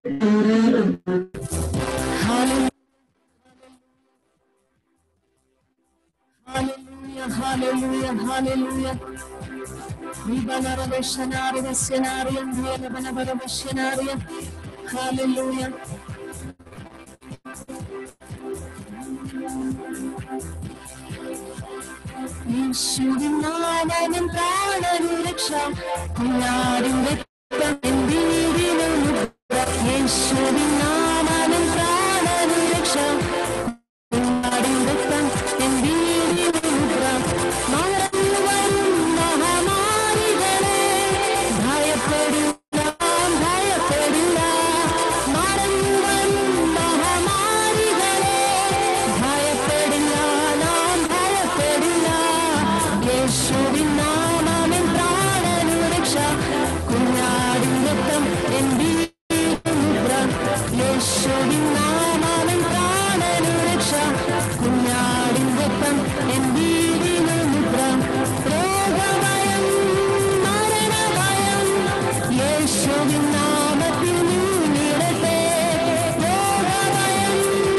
Hallelujah, hallelujah, hallelujah. Vibanarabashanariya, Senariya, Dhyanabanabharabashanariya. Hallelujah. യേശുവിൻ നാമം പ്രാണനുരക്ഷ കുഞ്ഞാടിന്റെ യേശുവിൻ നാമം പ്രാണനുരക്ഷ കുഞ്ഞാടിന്റെ മറന്നു വരും മഹാമാരികളെ ഭയപ്പെടില്ല ഭയപ്പെടില്ല മറന്നു വരും മഹാമാരികളെ ഭയപ്പെടില്ല നാം ഭയപ്പെടില്ല യേശുവിൻ നാമം പ്രാണനുരക്ഷ കുഞ്ഞാടിൻ രക്തം എന്റെ മുദ്ര യേശുവിൻ നാമം പ്രാണനുരക്ഷ കുഞ്ഞാടിൻ രക്തം എന്റെ മുദ്ര രോഗഭയം മരണഭയം യേശുവിൻ നാമത്തിൽ നീങ്ങിടട്ടെ രോഗഭയം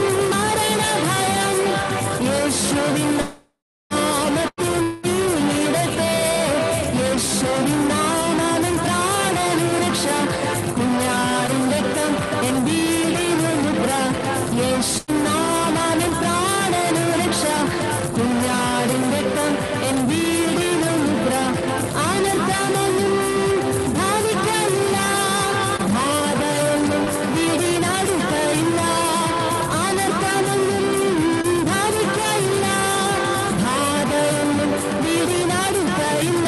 മരണഭയം യേശുവിൻ നാമത്തിൽ നീങ്ങിടട്ടെ യേശുവിൻ നാമം പ്രാണനുരക്ഷ കുഞ്ഞാടിൻ രക്തം എന്റെ മുദ്ര യേശു നാമം പ്രാണനുരക്ഷ കുഞ്ഞാടിൻ രക്തം എന്റെ മുദ്ര അനർത്ഥമൊന്നും ഭാവിക്കില്ല ബാധയൊന്നും വീടിനടുക്കയില്ല അനർത്ഥമൊന്നും ഭാവിക്കില്ല ബാധയൊന്നും വീടിനടുക്കയില്ല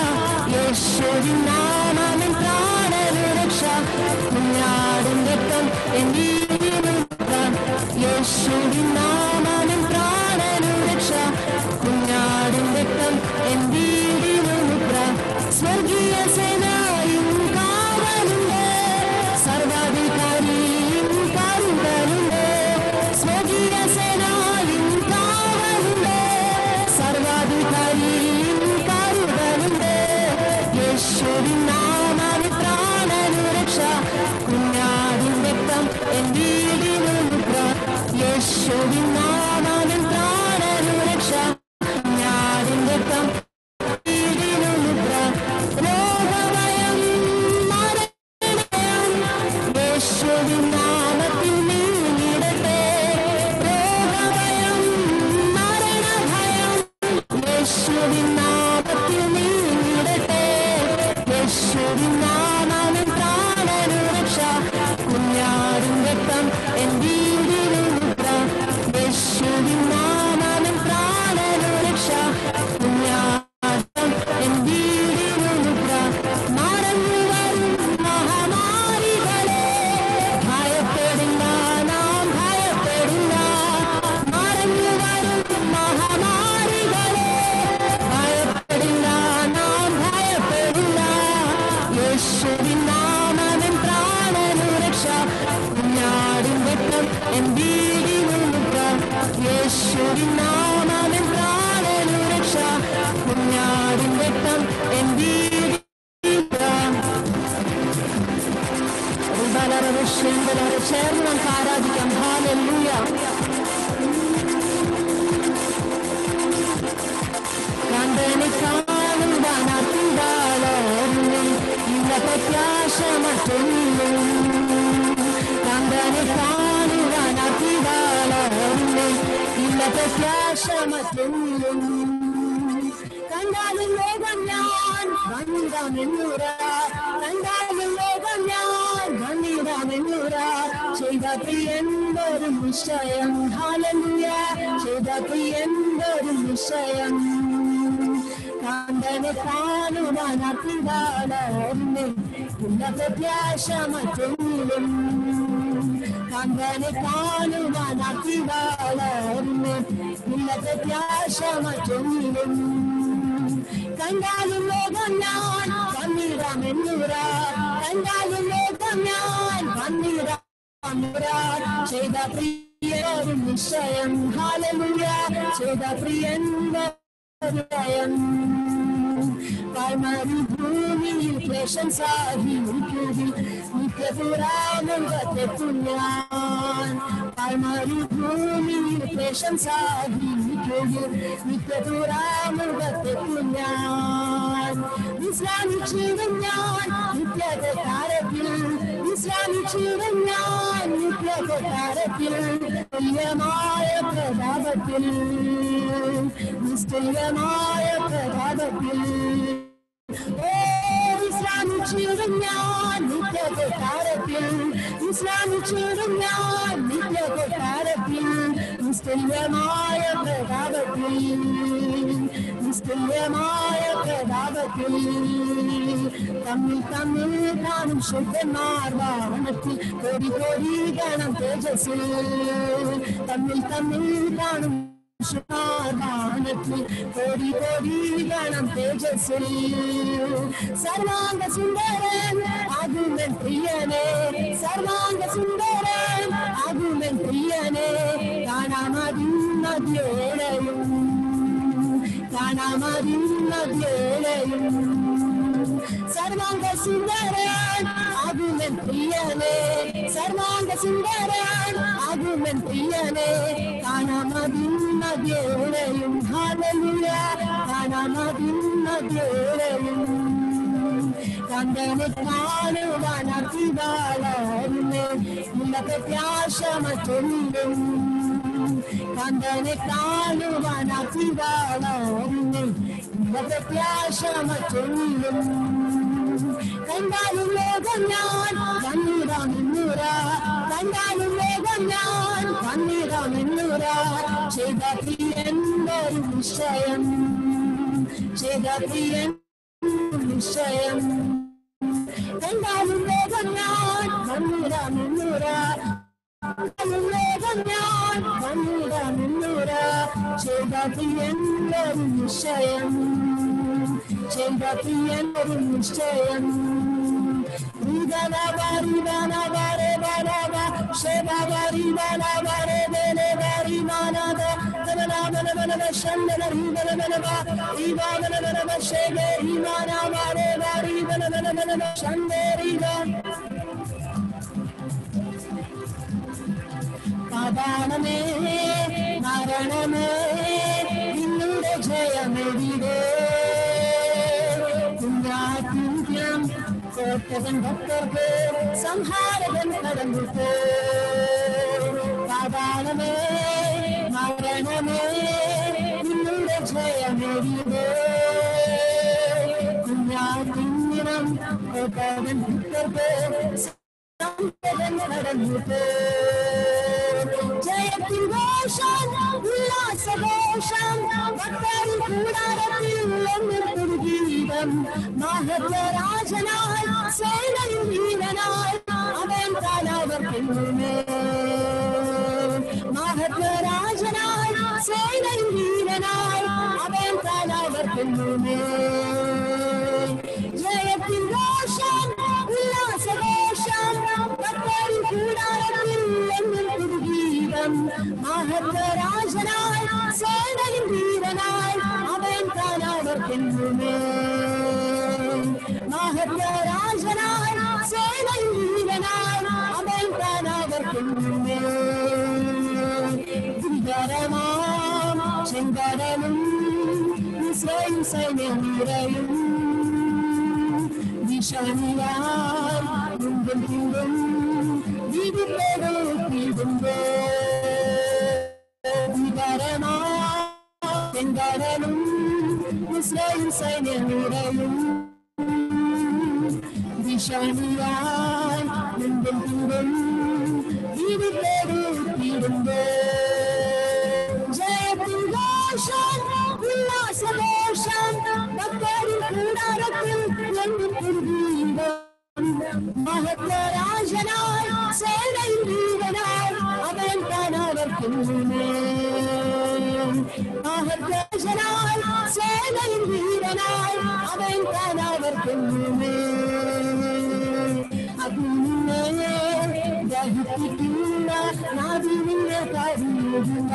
യേശുവിൻ നാമം പ്രാണനുരക്ഷ കുഞ്ഞാടും രക്തം എന്റെ മുദ്ര യേശുവിൻ നാമം പ്രാണനുരക്ഷ കുഞ്ഞാടും രക്തം എന്റെ മുദ്ര സ്വർഗീയ സേനായും കാവലുണ്ട് സർവാധികാരിയും കാരുണ്ടലുണ്ട് സ്വർഗീയ സേനായും കാവലുണ്ട് സർവാധികാരിയും കാരുണ്ടലുണ്ട് യേശുവിൻ നാമം പ്രാണനുരക്ഷ കുഞ്ഞാടിൻ രക്തം എന്റെ മുദ്ര യേശുവിൻ നാമം പ്രാണനുരക്ഷ കുഞ്ഞാടിൻ രക്തം മുദ്ര രോഗഭയം മരണഭയം യേശുവിൻ നാമത്തിൽ നീങ്ങിടട്ടെ രോഗഭയം മരണഭയം യേശുവിൻ നാമത്തിൽ നീങ്ങിടട്ടെ യേശുവിൻ നാമം പ്രാണനുരക്ഷ കുഞ്ഞാടും രക്തം എന്റെ മുദ്ര യേശുവിൻ നാമം പ്രാണനുരക്ഷ കുഞ്ഞാടം എന്റെ മുദ്ര മറന്നു വരും മഹാമാരികളെ ഭയപ്പെടില്ല നാം ഭയപ്പെടില്ല മറന്നു വരും മഹാമാരികളെ ഭയപ്പെടില്ല നാം ഭയപ്പെടില്ല യേശുവിൻ നാമം പ്രാണനുരക്ഷ കുഞ്ഞാടിൻ രക്തം എന്റെ മുദ്ര യേശുവിൻ നാമം പ്രാണനുരക്ഷ കുഞ്ഞാടിൻ രക്തം എന്റെ ബലരവിഷ്യങ്ങളെ ചേർന്ന് നമുക്ക് ആരാധിക്കാം ഹാലൂയ കണ്ടനെ കാണുവാൻ അതിണ്ടാളോർമ്മ ഇല്ല പ്രത്യാശ മറ്റൊന്നും കണ്ടനെ കാണുവാൻ അതിണ്ടാളോർമ്മ ഇല്ല പ്രത്യാശ മറ്റൊന്നും കണ്ടാലും ലോകം ഞാൻ വന്നിടാമെന്നൂറ കണ്ടാലും ലോകം ഞാൻ വന്നിടാമെന്നൂറ ചെയ്ത പ്രിയന്തൊരു നിശ്ചയം ഹാലലുയ ചെയ്ത പ്രിയന്തൊരു നിശ്ചയം കാന്തനെ കാണുവാൻ അത്തിടാളോർമ്മ ഇല്ല പ്രത്യാശ മറ്റൊന്നിലും കാന്തനെ കാണുവാൻ അത്തിടാളോർമ്മ ഇല്ല പ്രത്യാശ മറ്റൊന്നിലും കണ്ടാലും ലോകം ഞാൻ വന്നിടാമെന്നൂറ കണ്ടാലും ലോകം ഞാൻ വന്നിടാമെന്നൂറ ചെയ്ത പ്രിയൊരു നിശ്ചയം ഹാലലുയ ചെയ്ത പ്രിയൻ ഹൃദയം മരുഭൂമിയിൽ ക്ലേശം സാഹിക്കുവിൽ നിത്യ നിത്യപുരാമുഖത്തെത്തും ഞാൻ മരുഭൂമിയിൽ പ്രശംസാഹിക്കുകയും നിത്യപുരാമുഖത്തെത്തും ഞാൻ വിശ്രാമിച്ചിടും ഞാൻ നിത്യകാരത്തിൽ വിശ്രാമിച്ചിടും ഞാൻ നിത്യകാരത്തിൽ തുല്യമായ പ്രതാപത്തിൽ നിസ്തുല്യമായ പ്രതാപത്തിൽ ഓ വിശ്രാമിച്ചിടും ഞാൻ നിത്യകാരത്തിൽ വിശ്രാമിച്ചിടും ഞാൻ നിത്യകാരത്തിൽ നിസ്തുല്യമായ പ്രതാപത്തിൽ നിസ്തുല്യമായ പ്രതാപത്തിൽ തമ്മിൽ തമ്മിൽ കാണും ശുദ്ധന്മാർ വാഹനത്തിൽ കോടി കോടി ഗണം തേജസ്സിൽ തമ്മിൽ തമ്മിൽ കാണും ശുദ്ധാർമാനത്തിൽ കോടി കോടി ഗണം തേജസ്സിൽ സർവാംഗ സുന്ദരൻ ആകുമൻ പ്രിയനെ സർവാംഗ സുന്ദരൻ ആകുമൻ പ്രിയനെ കാണാമതിന്നതിയോടെയും കാണാമതിന്നതിയോടെയും സർവാംഗ സുന്ദരൻ ആകുമൻ പ്രിയനെ സർവാംഗ സുന്ദരൻ ആകുമൻ പ്രിയനെ കാണാമതിന്നതിയോടെയും ഹാലലുയ കാണാമതിന്നതിയോടെയും കണ്ടനെ കാണുവാൻ അഭിവാളരുന്നേ ഇല്ല പ്രത്യാശ മറ്റൊന്നും കണ്ടനെ കാണുവാൻ അഭിവാളരുന്നേ ഇല്ല പ്രത്യാശ മറ്റൊന്നും കണ്ടാലും ലോകം ഞാൻ കണ്ണീരാമെന്നുറ കണ്ടാലും ലോകം ഞാൻ കണ്ണീരാമെന്നുറ ചെയ്ത പ്രിയന്തൊരു നിശ്ചയം ചെയ്ത പ്രിയൻ നിശ്ചയം കണ്ടാലും ലോകം ഞാൻ കണ്ണീരാമെന്നുറ കണ്ടാലും ലോകം ഞാൻ കണ്ണീരാമെന്നുറ ചെയ്ത പ്രിയന്തൊരു നിശ്ചയം ചെയ്ത പ്രിയന്തൊരു നിശ്ചയം പാതാളമേ മരണമേ നിന്നുടെ ജയമെവിടെ കുഞ്ഞാറ്റിന്ത്യം കോട്ടകൻ ഭക്തർക്ക് സംഹാരകൻ കടന്നു പാതാളമേ മരണമേ നിന്നുടെ ജയമെവിടെ കുഞ്ഞാറ്റിന്യം കോട്ടകൻ ഭക്തർക്ക് സംഹാരകൻ കടന്നു ജയത്തിൻ ഘോഷം ഉല്ലാസഘോഷം ഭക്തരിൽ കൂടാരത്തിൽ ഒന്നിൽ ഗീതം മഹത്വരാജനായി സേനയിൽ വീരനായി അവൻ കാലാവർക്കുമേ മഹത്വരാജനായി സേനയിൽ വീരനായി അവൻ കാലാവർക്കുമേ ജയത്തിൻ ഘോഷം ഉല്ലാസഘോഷം ഭക്തരിൽ കൂടാരത്തിൽ ഒന്നിൽ ഗീതം മഹത്വരാജനായി സേനയിൽ വീരനായി അവൻ കാലാവർക്കുമേ മഹത്വരാജനായി സേനയിൽ വീരനായി അവൻ കാലാവർക്കുമേ ദുരിതരമാം ചെങ്കടലും ഇസ്രായേൽ സൈന്യം നിറയും വിഷണിയാൽ മുമ്പും പിമ്പും വിധിപ്പെടുത്തിയിടുമ്പോ ചെങ്കടലും ഇസ്രായേൽ സൈന്യം നിറയും വിഷണിയാൽ മുമ്പും പിമ്പും വിധിപ്പെടുത്തിയിടുമ്പോ ജയത്തിൻ ഘോഷം ഉല്ലാസഘോഷം ഭക്തരിൽ കൂടാരത്തിൽ എന്നും ഗീതം മഹത്വരാജനായി സേനയിൽ വീരനായി അവൻ കാണാവർക്കുമേ മഹത്വരാജനായി സേനയിൽ വീരനായി അവൻ കാണാവർക്കുമേ അഗ്നിയെ ദഹിപ്പിക്കുന്ന നാദിനെ കരിയുക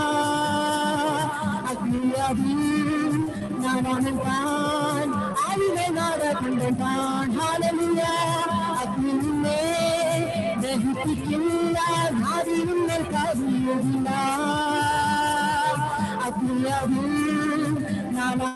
അഗ്നിയതി നാരായണൻ താൻ അറിവെ നാടകണ്ടൻ താൻ ഹാലലുയ അഗ്നിയെ ദഹിപ്പിക്കില്ല നാവിനുമ്മൽ കരിയുകില്ല അഗ്നിയതിൽ നാനാ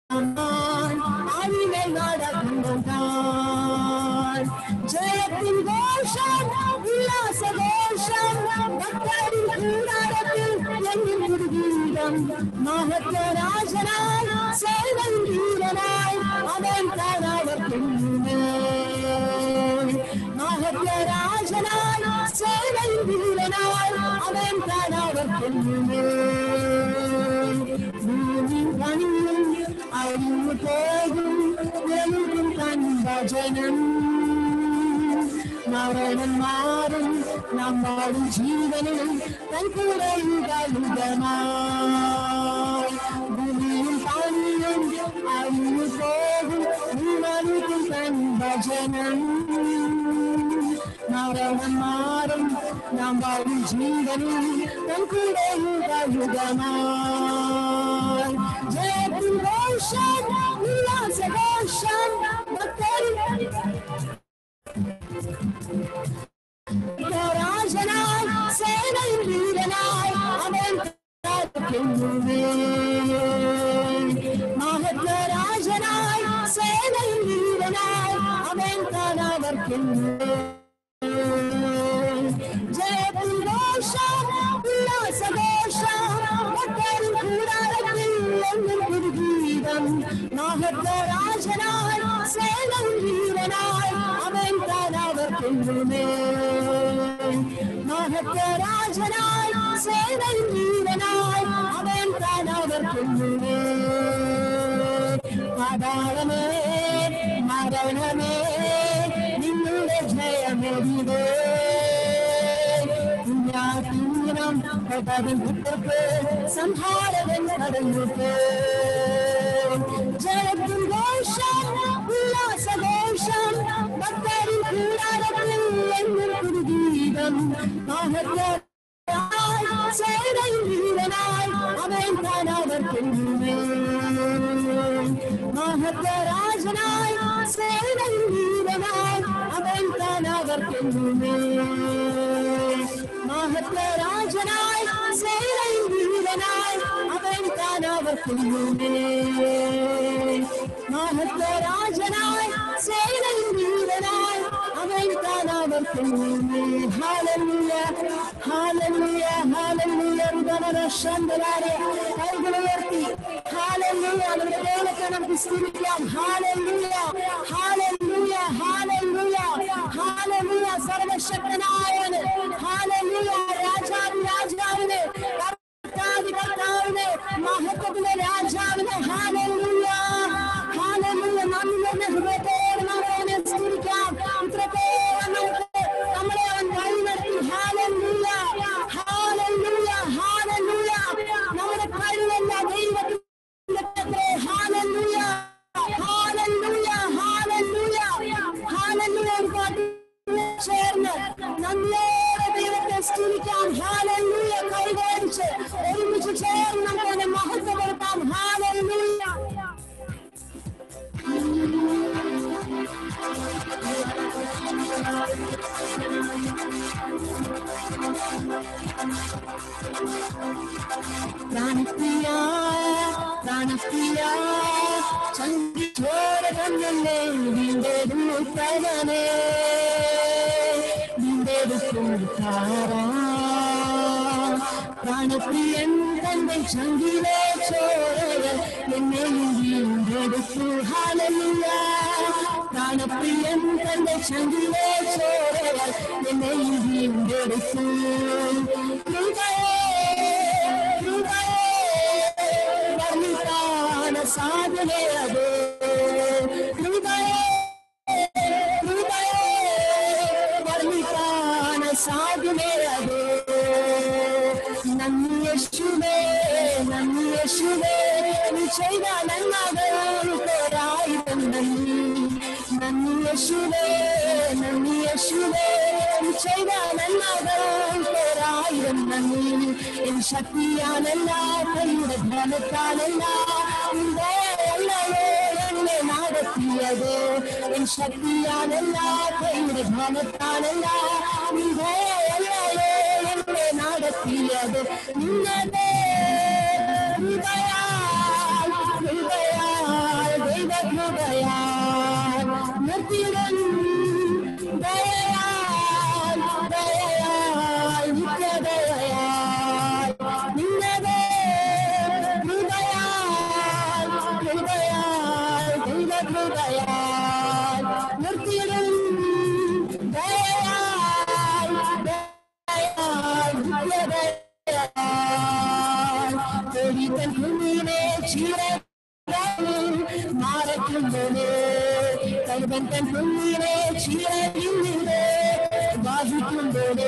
ആവിനെ നടക്കുന്നുണ്ടാൻ ജയത്തിൻ ഘോഷം ഉല്ലാസഘോഷം ഭക്തരിൻ കൂടാരത്തിൽ എന്നും ഗീതം മഹത്വരാജനായി സേവൻ വീരനായി അവൻ കാണാവർക്കുന്നു മഹത്വരാജനായി സേവൻ വീരനായി അവൻ കാണാവർക്കുന്നു ഭൂമി പണിയും അഴിഞ്ഞു പോകും വെളുകും തൻ ഭജനം മരണം മാറും നമ്മളും ജീവനും തൻ കൂടെ യുഗയുഗമായി ഭൂമിയും പണിയും അഴിഞ്ഞു പോകും വെളുകും തൻ ഭജനം മരണം മാറും നമ്മളും ജീവനും തൻ കൂടെ യുഗയുഗമായി ജയത്തിൻ ഘോഷം ഉല്ലാസഘോഷം ഭക്തരിൽ രാജനായി സേനയിൽ വീരനായി അവൻ കാത്തിരിക്കുന്നുവേ. മഹത്വരാജനായി സേനയിൽ വീരനായി അവൻ കാണാവർക്കുന്നു ജയത്തിൻ ഘോഷം ഉല്ലാസഘോഷം ഭക്തരിൽ കൂടാരത്തിൽ എന്നും പുതുഗീതം മഹത്വരാജനായി സേനയിൽ വീരനായി അവൻ കാണാവർക്കുന്നു മഹത്വരാജനായി സേനയിൽ വീരനായി അവൻ കാണാവർക്കുന്നു പാതാളമേ മരണമേ നിങ്ങളുടെ ജയമെതിരേ പുണ്യാതീനം പടവൻ പുത്രപ്പ് സംഹാരവൻ കടന്നുപോ ജയത്തിൻ ഘോഷം ഉല്ലാസഘോഷം ഭക്തരിൻ കൂടാരത്തിൽ എന്നും പുതുഗീതം മഹത്വ സേനയിൽ വീരനായി അവൻ കാണാവർക്കുന്നു മഹത്വരാജനായി സേനയിൽ വീരനായി അവൻ കാണാവർക്കുന്നു മഹത്വരാജനായി സേനയിൽ വീരനായി അവൻ കാണാവർക്കുന്നു മഹത്വരാജനായി സേനയിൽ വീരനായി അവൻ കാണാവർക്കുന്നു ഹാലൂയ ഹാലൂയ ഹാലൂയ ഋതമനശന്തരാരെ കൈകളുയർത്തി ഹാലൂയ നമ്മുടെ ദൈവത്തെ നമുക്ക് സ്തുതിക്കാം ഹാലൂയ ഹാലൂയ ഹാലൂയ ഹാലൂയ സർവശക്തനായവന് ഹാലൂയ രാജാവ് രാജാവിന് കർത്താവ് കർത്താവിന് മഹത്വത്തിലെ രാജാവിന് ഹാലൂയ ഹാലൂയ നമ്മുടെ ഹൃദയത്തോട് നമ്മൾ അവനെ സ്തുതിക്കാം ഇത്രത്തോളം നമുക്ക് നമ്മളെ അവൻ വഴിനടത്തി ഹാലൂയ ഹാലൂയ ഹാലൂയ നമ്മുടെ കഴിവല്ല ദൈവത്തിന്റെ ഹാലൂയ ഹാലൂയ ഹാലൂയ ഹാലൂയ ഒരു പാട്ട് ചേർന്ന് നന്ദിയോടെ ദൈവത്തെ സ്തുതിക്കാം ഹാലൂയ കൈകോടിച്ച് ഒരുമിച്ച് ചേർന്ന് നമുക്ക് അവനെ മഹത്വപ്പെടുത്താം ഹാലൂയ പ്രാണപ്രിയ പ്രാണപ്രിയ ചങ്കിച്ചോര കണ്ണല്ലേ നിന്റെ ദൂതനെ നിന്റെ ദുഃഖാരാ പ്രാണപ്രിയൻ തന്റെ ചങ്കിലെ ചോരകൾ എന്നെയും വീണ്ടെടുത്തു ഹാലലിയ പ്രാണപ്രിയൻ തന്റെ ചങ്കിലെ ചോരകൾ എന്നെയും വീണ്ടെടുത്തു കൃപയേ കൃപയേ വർണ്ണിക്കാൻ സാധനയത് കൃപയേ കൃപയേ വർണ്ണിക്കാൻ സാധനയത് നന്ദി യേശുവേ നന്ദി യേശുവേ നീ ചെയ്ത നന്മകൾക്കൊരായിരം നന്ദി നന്ദി യേശുവേ നന്ദി യേശുവേ നീ ചെയ്ത നന്മകൾക്കൊരായിരം നന്ദി എൻ ശക്തിയാലല്ല കൈയുടെ ധനത്താലല്ല നിന്റെ അല്ലയോ എന്നെ നടത്തിയത് എൻ ശക്തിയാലല്ല കൈയുടെ ധനത്താലല്ല ദയയല്ലേ എന്നെ നടത്തിയത് നിന്നതേ കൃപയാൽ കൃപയാൽ ദൈവ കൃപയാൽ നിർത്തിയിടൻ ദയയാൽ ദയയാൽ നിത്യദയയാൽ നിന്നതേ കൃപയാൽ കൃപയാൽ ദൈവ കൃപയാൽ നിർത്തിയിടൻ ദയയാൽ ദയയാൽ നിത്യദയയാൽ ഒരിക്കൽ കുഞ്ഞിനെ ചീരകാലിൽ മാറയ്ക്കുമ്പോഴേ കരുവൻ തൻ കുഞ്ഞിനെ ചീരയില്ലേ വാഹിക്കുമ്പോഴേ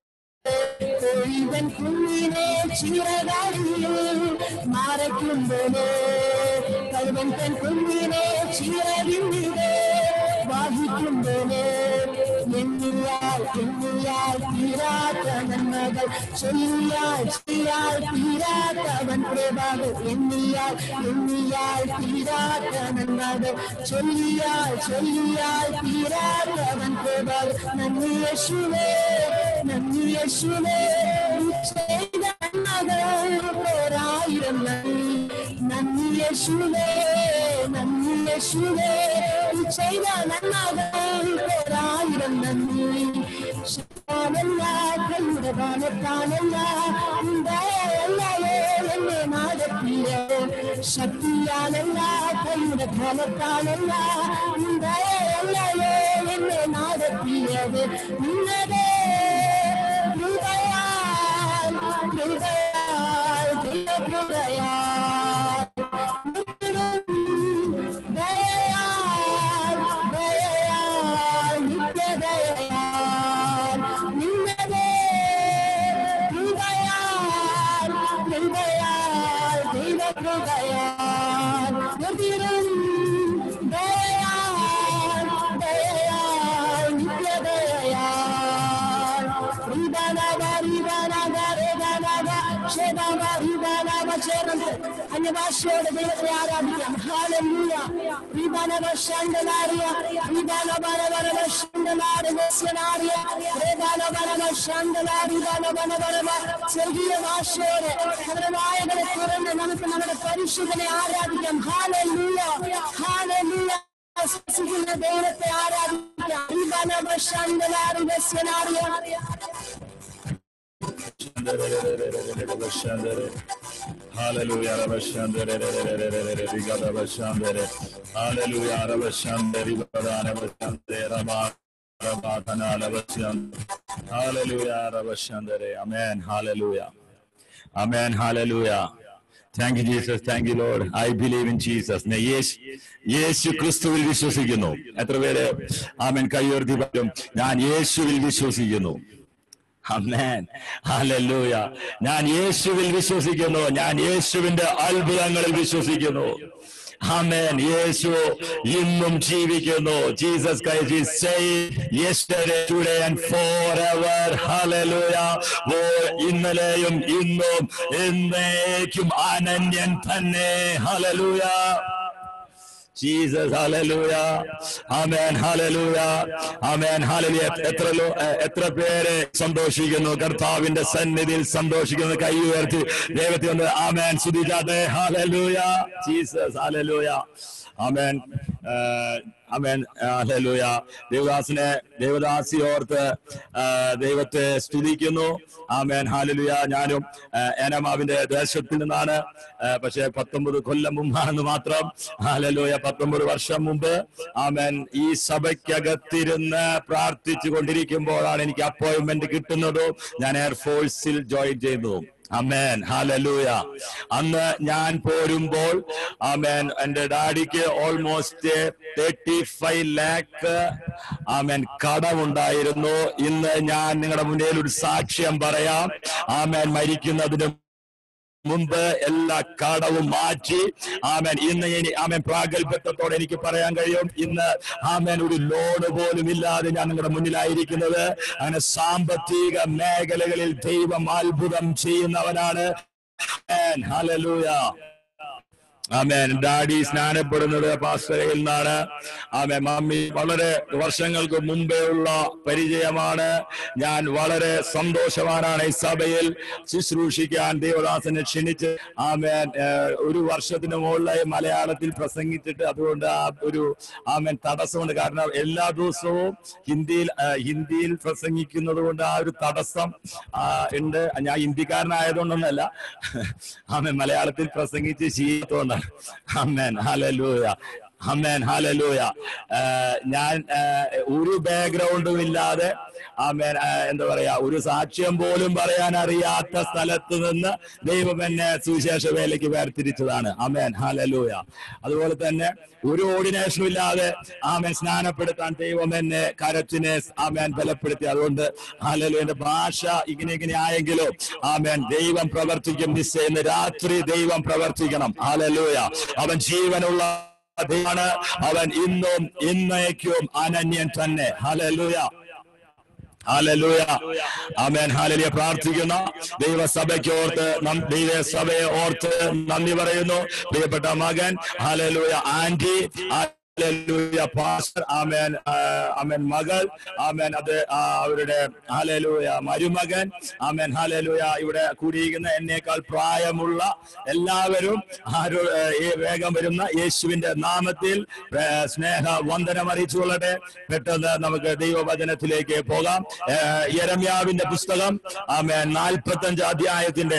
ഒഴിവൻ കുഞ്ഞിനെ ചീരകാലിൽ മാറയ്ക്കുമ്പോഴേ കരുവൻ തൻ കുഞ്ഞിനെ ചീരയില്ലേ വാഹിക്കുമ്പോഴേ എണ്ണിയാൽ എണ്ണിയാൽ തീരാത്ത നന്മകൾ ചൊല്ലിയാൽ ചെയ്യാൽ തീരാത്തവൻ പ്രഭാകൾ എണ്ണിയാൽ എണ്ണിയാൽ തീരാത്ത നന്മകൾ ചൊല്ലിയാൽ ചൊല്ലിയാൽ തീരാത്തവൻ പ്രഭാകൾ നന്ദി യേശുവേ നന്ദി യേശുവേ നീ ചെയ്ത നന്മകൾ ഒരായിരം നന്ദി നന്ദി യേശുവേ നന്ദി യേശുവേ നീ ചെയ്ത നന്മകൾ ഒരായിരം നന്ദി ശക്തനല്ല കൈയുടെ കാലത്താനല്ല ദയയല്ലേ എന്നെ നടത്തിയത് ശക്തിയാലല്ല കൈയുടെ കാലത്താനല്ല ദയയല്ലേ എന്നെ നടത്തിയത് നിന്നതേ കൃപയാൽ കൃപയാൽ ദൈവ കൃപയാൽ ദയയാൽ ദയയാൽ നിത്യദയയാൽ നിന്നതേ കൃപയാൽ കൃപയാൽ ദൈവ കൃപയാൽ നിർത്തിയിടും ദയയാൽ ദയയാൽ നിത്യദയയാൽ റിബനവ റിബനവ റിബനവ ക്ഷേമവ റിബനവ ചേർന്ന് അന്യഭാഷയോടെ ദൈവത്തെ ആരാധിക്കാം ഹാലൂയ റിബനവ ശണ്ടനാരിയ റിബനവനവനവ ശണ്ടനാരി ദേശനാരിയ റിബനവനവ ശണ്ടനാരി ബനവനവനവ സ്വർഗീയ ഭാഷയോടെ നമ്മുടെ വായകളെ തുറന്ന് നമുക്ക് നമ്മുടെ പരിശുദ്ധനെ ആരാധിക്കാം ഹാലൂയ ഹാലൂയ സ്പർശിക്കുന്ന ദൈവത്തെ ആരാധിക്കാം റിബനവ ശണ്ടനാരി ദേശനാരിയ Hallelujah, Rabashandere, Rigada Bashandere, Hallelujah, Rabashandere, Badana Bashandere, Rama, Rabatana Rabashandere, Hallelujah, Rabashandere, Amen, Hallelujah, Amen, Hallelujah. Thank you Jesus thank you Lord I believe in Jesus യേശു യേശു ക്രിസ്തുവിൽ വിശ്വസിക്കുന്നു എത്ര പേര് ആമൻ കൈയുയർത്തി പറയും ഞാൻ യേശുവിൽ വിശ്വസിക്കുന്നു അമേൻ ഹല്ലേലൂയ ഞാൻ യേശുവിൽ വിശ്വസിക്കുന്നു ഞാൻ യേശുവിന്റെ അത്ഭുതങ്ങളിൽ വിശ്വസിക്കുന്നു ആമേൻ യേശു ഇന്നും ജീവിക്കുന്നു Jesus Christ is same yesterday today and forever ഹല്ലേലൂയ ഓ ഇന്നലെയും ഇന്നും എന്നേക്കും അനന്യൻ തന്നെ ഹല്ലേലൂയ ജീസസ് ഹല്ലേലൂയ ആമേൻ ഹല്ലേലൂയ ആമേൻ ഹല്ലേലൂയ എത്ര ലോ- എ- എത്ര പേര് സന്തോഷിക്കുന്നു കർത്താവിന്റെ സന്നിധിയിൽ സന്തോഷിക്കുന്നു കൈ ഉയർത്തി ദൈവത്തെ ഒന്ന് ആമേൻ സ്തുതിക്കാതെ ഹല്ലേലൂയ ജീസസ് ഹല്ലേലൂയ ആമേൻ ആമേൻ ഹല്ലേലൂയ ദേവദാസിനെ ദേവദാസി ഓർത്ത് ആ, ദൈവത്തെ സ്തുതിക്കുന്നു ആമേൻ ഹാലലുയ ഞാനും ആ, ഏനമാവിന്റെ ദേശത്തിൽ നിന്നാണ് ആ, പക്ഷേ പത്തൊമ്പത് കൊല്ലം മുമ്പാണെന്ന് മാത്രം ഹാലലുയ പത്തൊമ്പത് വർഷം മുമ്പ് ആമേൻ ഈ സഭയ്ക്കകത്തിരുന്ന് പ്രാർത്ഥിച്ചു കൊണ്ടിരിക്കുമ്പോഴാണ് എനിക്ക് അപ്പോയിന്റ്മെന്റ് കിട്ടുന്നതും ഞാൻ എയർഫോഴ്സിൽ ജോയിൻ ചെയ്യുന്നതും അമേൻ ഹാലലൂയ അന്ന് ഞാൻ പോരുമ്പോൾ ആമേൻ എന്റെ ഡാഡിക്ക് ഓൾമോസ്റ്റ് തേർട്ടി ഫൈവ് ലാക്ക് ആമേൻ കടമുണ്ടായിരുന്നു ഇന്ന് ഞാൻ നിങ്ങളുടെ മുന്നിൽ ഒരു സാക്ഷ്യം പറയാം ആമേൻ മരിക്കുന്നതിന് മുമ്പ് എല്ലാ കടവും മാറ്റി ആമേൻ ഇന്ന് ഇനി ആമേൻ പ്രാഗൽഭ്യത്തോടെ എനിക്ക് പറയാൻ കഴിയും ഇന്ന് ആമേൻ ഒരു ലോണ് പോലും ഇല്ലാതെ ഞാൻ നിങ്ങളുടെ മുന്നിലായിരിക്കുന്നത് അങ്ങനെ സാമ്പത്തിക മേഖലകളിൽ ദൈവം അത്ഭുതം ചെയ്യുന്നവനാണ് ആമേൻ. ഹല്ലേലൂയ ആമേൻ ഡാഡി സ്നാനപ്പെടുന്നത് പാസ്റ്ററയിൽ നിന്നാണ് ആമേൻ മമ്മി വളരെ വർഷങ്ങൾക്ക് മുമ്പേ ഉള്ള പരിചയമാണ് ഞാൻ വളരെ സന്തോഷവാനാണ് ഈ സഭയിൽ ശുശ്രൂഷിക്കാൻ ദേവദാസനെ ക്ഷണിച്ച് ആമേൻ ഏഹ്, ഒരു വർഷത്തിന് മുകളിലായി മലയാളത്തിൽ പ്രസംഗിച്ചിട്ട് അതുകൊണ്ട് ആ ഒരു ആമേൻ തടസ്സമുണ്ട് കാരണം എല്ലാ ദിവസവും ഹിന്ദിയിൽ ആ, ഹിന്ദിയിൽ പ്രസംഗിക്കുന്നത് കൊണ്ട് ആ ഒരു തടസ്സം ആ, ഉണ്ട് ഞാൻ ഹിന്ദിക്കാരനായതുകൊണ്ടൊന്നല്ല ആമേൻ മലയാളത്തിൽ പ്രസംഗിച്ച് ശീലത്തോണ്ടാണ് അമ്മേൻ ഹാലലൂയ അമ്മേൻ ഹാലലൂയ ഞാൻ ആ, ഒരു ബാക്ക്ഗ്രൗണ്ടും ഇല്ലാതെ ആമേൻ ആ, എന്താ പറയാ ഒരു സാക്ഷ്യം പോലും പറയാൻ അറിയാത്ത സ്ഥലത്ത് നിന്ന് ദൈവം എന്നെ സുവിശേഷ വേലയ്ക്ക് വേർതിരിച്ചതാണ് അമേൻ ഹാലലൂയ അതുപോലെ തന്നെ ഒരു ഓർഡിനേഷനും ഇല്ലാതെ ആമേൻ സ്നാനപ്പെടുത്താൻ ദൈവം എന്നെ കരച്ചിനെ ആമേൻ ബലപ്പെടുത്തി അതുകൊണ്ട് ഹാലലു എന്റെ ഭാഷ ഇങ്ങനെ ഇങ്ങനെ ആയെങ്കിലും ആമേൻ ദൈവം പ്രവർത്തിക്കും നിശ്ചയം ഇന്ന് രാത്രി ദൈവം പ്രവർത്തിക്കണം ഹാലലൂയ അവൻ ജീവനുള്ള ദൈവമാണ് അവൻ ഇന്നും ഇന്നേക്കും അനന്യൻ തന്നെ ഹാലലൂയ ഹാലലൂയ ആമേൻ ഹാലലിയ പ്രാർത്ഥിക്കുന്ന ദൈവസഭയ്ക്ക് ഓർത്ത് നം- ദൈവസഭയെ ഓർത്ത് നന്ദി പറയുന്നു പ്രിയപ്പെട്ട മകൻ ഹാലലൂയ ആന്റി ഹല്ലേലൂയ പാസ്റ്റർ ആമേൻ ആ, ആമേൻ മകൾ ആമേൻ അത് ആ, അവരുടെ ഹാലലൂയ മരുമകൻ ആമേൻ ഹാലലൂയ ഇവിടെ കൂടിയിരിക്കുന്ന എന്നേക്കാൾ പ്രായമുള്ള എല്ലാവരും ആരോ- ഏ, ഈ വേഗം വരുന്ന യേശുവിന്റെ നാമത്തിൽ ഏ, സ്നേഹ വന്ദനം അറിയിച്ചുകൊള്ളട്ടെ പെട്ടെന്ന് നമുക്ക് ദൈവവചനത്തിലേക്ക് പോകാം ഏ, യെരമ്യാവിന്റെ പുസ്തകം ആമേൻ നാൽപ്പത്തഞ്ച് അധ്യായത്തിന്റെ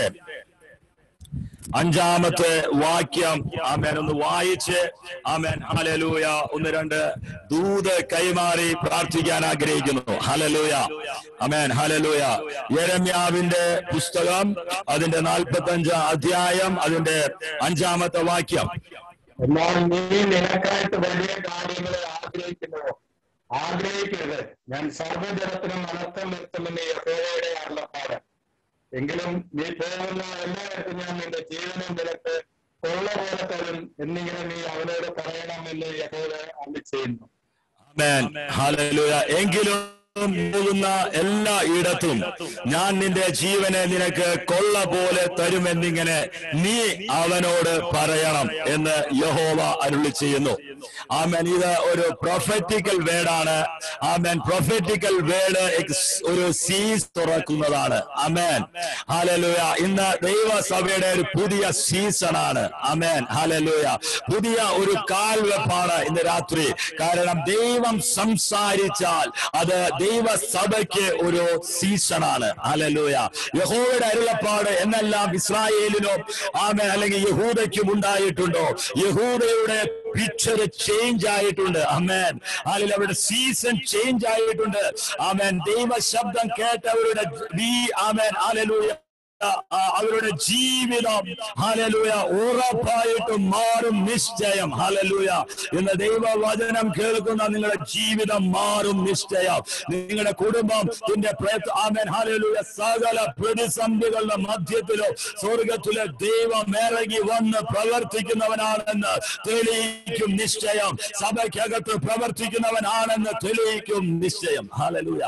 അഞ്ചാമത്തെ വാക്യം ആമേൻ ഒന്ന് വായിച്ച് ആമേൻ ഹലലൂയ ഒന്ന് രണ്ട് ദൂത് കൈമാറി പ്രാർത്ഥിക്കാൻ ആഗ്രഹിക്കുന്നു ഹലലൂയ ആമേൻ ഹലലൂയ യെരമ്യാവിന്റെ പുസ്തകം അതിന്റെ നാൽപ്പത്തഞ്ച് അധ്യായം അതിന്റെ അഞ്ചാമത്തെ വാക്യം എന്നാൽ നീ നിനക്കായിട്ട് വലിയ കാര്യങ്ങളെ ആഗ്രഹിക്കുന്നുവോ ആഗ്രഹിക്കരുത് ഞാൻ സർവ്വജനത്തിനും അനർത്ഥം വരുത്തുമെന്ന് യഹോവയുടെ അരുളപ്പാട് എങ്കിലും നീ പോകുന്ന എല്ലായിടത്തും ഞാൻ നിന്റെ ജീവനും നിനക്ക് കൊള്ള പോലെ തരും എന്നിങ്ങനെ നീ അവനോട് പറയണമെന്ന് യഹോവ അള്ളി ചെയ്യുന്നു ആമേൻ ഹല്ലേലൂയ എങ്കിലും പോകുന്ന എല്ലാ ഇടത്തും ഞാൻ നിന്റെ ജീവനെ നിനക്ക് കൊള്ള പോലെ തരുമെന്നിങ്ങനെ നീ അവനോട് പറയണം എന്ന് യഹോവ അരുളി ചെയ്യുന്നു ആമേൻ ഇത് ഒരു പ്രൊഫറ്റിക്കൽ വേർഡാണ് ആമേൻ പ്രൊഫറ്റിക്കൽ വേർഡ് ഒരു സീസ് തുറക്കുന്നതാണ് അമേൻ ഹാലലൂയ ഇന്ന് ദൈവസഭയുടെ ഒരു പുതിയ സീസണാണ് അമേൻ ഹാലലൂയ പുതിയ ഒരു കാൽവെപ്പാണ് ഇന്ന് രാത്രി കാരണം ദൈവം സംസാരിച്ചാൽ അത് ദൈവസഭയ്ക്ക് ഒരു സീസണാണ് ഹാലലൂയ യഹോവയുടെ അരുളപ്പാട് എന്നെല്ലാം ഇസ്രായേലിനോ ആമേൻ അല്ലെങ്കിൽ യഹൂദയ്ക്കും ഉണ്ടായിട്ടുണ്ടോ യഹൂദയുടെ പിക്ചർ ചേഞ്ച് ആയിട്ടുണ്ട് അമേൻ അല്ലെങ്കിൽ അവരുടെ സീസൺ ചേഞ്ച് ആയിട്ടുണ്ട് ആമേൻ ദൈവ ശബ്ദം കേട്ടവരുടെ ഈ ആമേൻ ആലലൂയ ആ, അവരുടെ ജീവിതം ഹലലൂയ ഉറപ്പായിട്ടും മാറും നിശ്ചയം ഹലലൂയ ഇന്ന് ദൈവവചനം കേൾക്കുന്ന നിങ്ങളുടെ ജീവിതം മാറും നിശ്ചയം നിങ്ങളുടെ കുടുംബം ഇതിന്റെ പ്രയത്ന ആമേൻ ഹലലൂയ സകല പ്രതിസന്ധികളുടെ മധ്യത്തിലോ സ്വർഗത്തിലെ ദൈവം ഇറങ്ങി വന്ന് പ്രവർത്തിക്കുന്നവനാണെന്ന് തെളിയിക്കും നിശ്ചയം സഭയ്ക്കകത്ത് പ്രവർത്തിക്കുന്നവനാണെന്ന് തെളിയിക്കും നിശ്ചയം ഹലലൂയ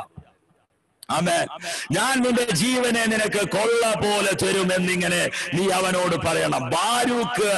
ആമേൻ ഞാൻ നിന്റെ ജീവനെ നിനക്ക് കൊള്ള പോലെ തരുമെന്നിങ്ങനെ നീ അവനോട് പറയണം ബാരൂക്ക്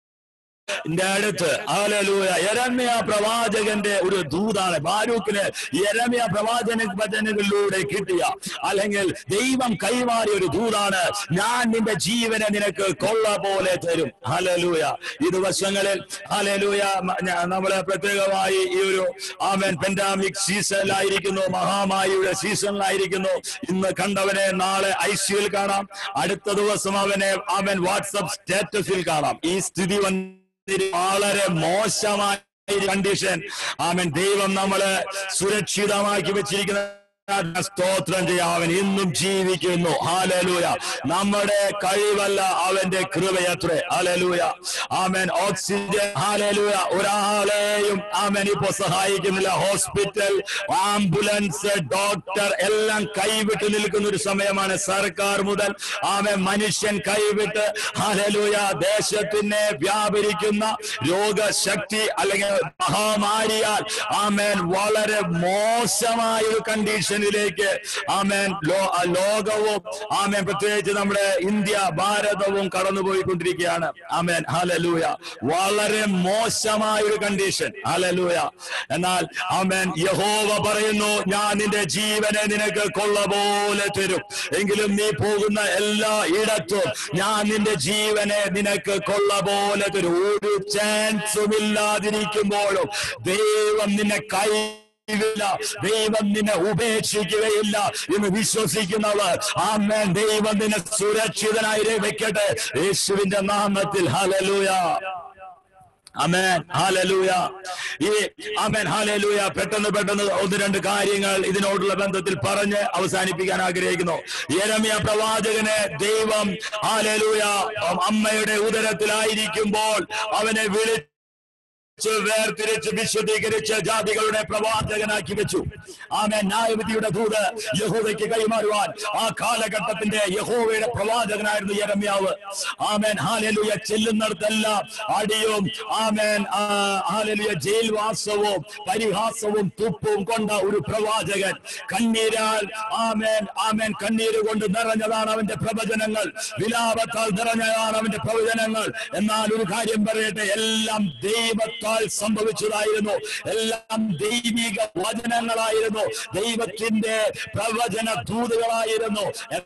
ന്റെ അടുത്ത് ഹല്ലേലൂയ യരമ്യ പ്രവാചകന്റെ ഒരു ദൂതാണ് ബാരൂക്കിന് യരമ്യ പ്രവാചന വചനങ്ങളിലൂടെ കിട്ടിയ അല്ലെങ്കിൽ ദൈവം കൈമാറിയ ഒരു ദൂതാണ് ഞാൻ നിന്റെ ജീവനെ നിനക്ക് കൊള്ള പോലെ തരും ഹലലൂയ ഈ ദിവസങ്ങളിൽ ഹലലൂയ നമ്മള് പ്രത്യേകമായി ഈ ഒരു ആമൻ പെൻഡാമിക് സീസണിലായിരിക്കുന്നു മഹാമാരിയുടെ സീസണിലായിരിക്കുന്നു ഇന്ന് കണ്ടവനെ നാളെ ഐ സിയിൽ കാണാം അടുത്ത ദിവസം അവനെ അവൻ വാട്സപ്പ് സ്റ്റാറ്റസിൽ കാണാം ഈ സ്ഥിതി വന്ന് വളരെ മോശമായ കണ്ടീഷൻ ആമൻ ദൈവം നമ്മള് സുരക്ഷിതമാക്കി വെച്ചിരിക്കുന്ന സ്തോത്രം ചെയ്യാം അവൻ ഇന്നും ജീവിക്കുന്നു ഹാലലൂയ നമ്മുടെ കഴിവല്ല അവന്റെ കൃപയത്രേ ഹാലലൂയ ആമൻ ഓക്സിജൻ ഹാലലൂയ ഒരാളെയും ആമൻ ഇപ്പൊ സഹായിക്കുന്നില്ല ഹോസ്പിറ്റൽ ആംബുലൻസ് ഡോക്ടർ എല്ലാം കൈവിട്ട് നിൽക്കുന്ന ഒരു സമയമാണ് സർക്കാർ മുതൽ ആമൻ മനുഷ്യൻ കൈവിട്ട് ഹാലലൂയ ദേശത്തിനെ വ്യാപരിക്കുന്ന രോഗശക്തി അല്ലെങ്കിൽ മഹാമാരിയാൽ ആമേൻ വളരെ മോശമായ ഒരു കണ്ടീഷൻ കണ്ടീഷനിലേക്ക് ആമേൻ ലോ- ആ ലോകവും ആമേൻ പ്രത്യേകിച്ച് നമ്മുടെ ഇന്ത്യ ഭാരതവും കടന്നുപോയിക്കൊണ്ടിരിക്കുകയാണ് ആമേൻ ഹലലൂയ വളരെ മോശമായ ഒരു കണ്ടീഷൻ ഹലലൂയ എന്നാൽ ആമേൻ യഹോവ പറയുന്നു ഞാൻ നിന്റെ ജീവനെ നിനക്ക് കൊള്ള പോലെ തരും എങ്കിലും നീ പോകുന്ന എല്ലാ ഇടത്തും ഞാൻ നിന്റെ ജീവനെ നിനക്ക് കൊള്ള പോലെ തരും ഒരു ചാൻസും ഇല്ലാതിരിക്കുമ്പോഴും ദൈവം നിന്നെ കൈ ില്ല ദൈവം നിന്നെ ഉപേക്ഷിക്കുകയില്ല എന്ന് വിശ്വസിക്കുന്നവർ ആമേൻ ദൈവം നിന്നെ സുരക്ഷിതനായി വെക്കട്ടെ യേശുവിന്റെ നാമത്തിൽ ഹലലൂയ അമേൻ ഹാലലൂയ ഈ അമേൻ ഹാലലൂയ പെട്ടെന്ന് പെട്ടെന്ന് ഒന്ന് രണ്ട് കാര്യങ്ങൾ ഇതിനോടുള്ള ബന്ധത്തിൽ പറഞ്ഞ് അവസാനിപ്പിക്കാൻ ആഗ്രഹിക്കുന്നു യരമ്യ പ്രവാചകനെ ദൈവം ഹാലലൂയ അമ്മയുടെ ഉദരത്തിലായിരിക്കുമ്പോൾ അവനെ വിളി ച്ച് വേർതിരിച്ച് വിശദീകരിച്ച് ജാതികളുടെ പ്രവാചകനാക്കി വെച്ചു ആമേൻ ന്യായവിധിയുടെ ദൂത് യഹോവയ്ക്ക് കൈമാറുവാൻ ആ കാലഘട്ടത്തിന്റെ യഹോവയുടെ പ്രവാചകനായിരുന്നു യരമ്യാവ് ആമേൻ ഹാലലുയ ചെല്ലുന്നിടത്തെല്ലാം അടിയും ആമേൻ ആ, ഹാലലുയ ജയിൽവാസവും പരിഹാസവും തുപ്പും കൊണ്ട ഒരു പ്രവാചകൻ കണ്ണീരാൽ ആമേൻ ആമേൻ കണ്ണീര് കൊണ്ട് നിറഞ്ഞതാണ് അവന്റെ പ്രവചനങ്ങൾ വിലാപത്താൽ നിറഞ്ഞതാണ് അവന്റെ പ്രവചനങ്ങൾ എന്നാൽ ഒരു കാര്യം പറയട്ടെ എല്ലാം ദൈവത്താൽ സംഭവിച്ചതായിരുന്നു എല്ലാം ദൈവിക വചനങ്ങളായിരുന്നു ദൈവത്തിന്റെ പ്രവചന ദൂതുകളായിരുന്നു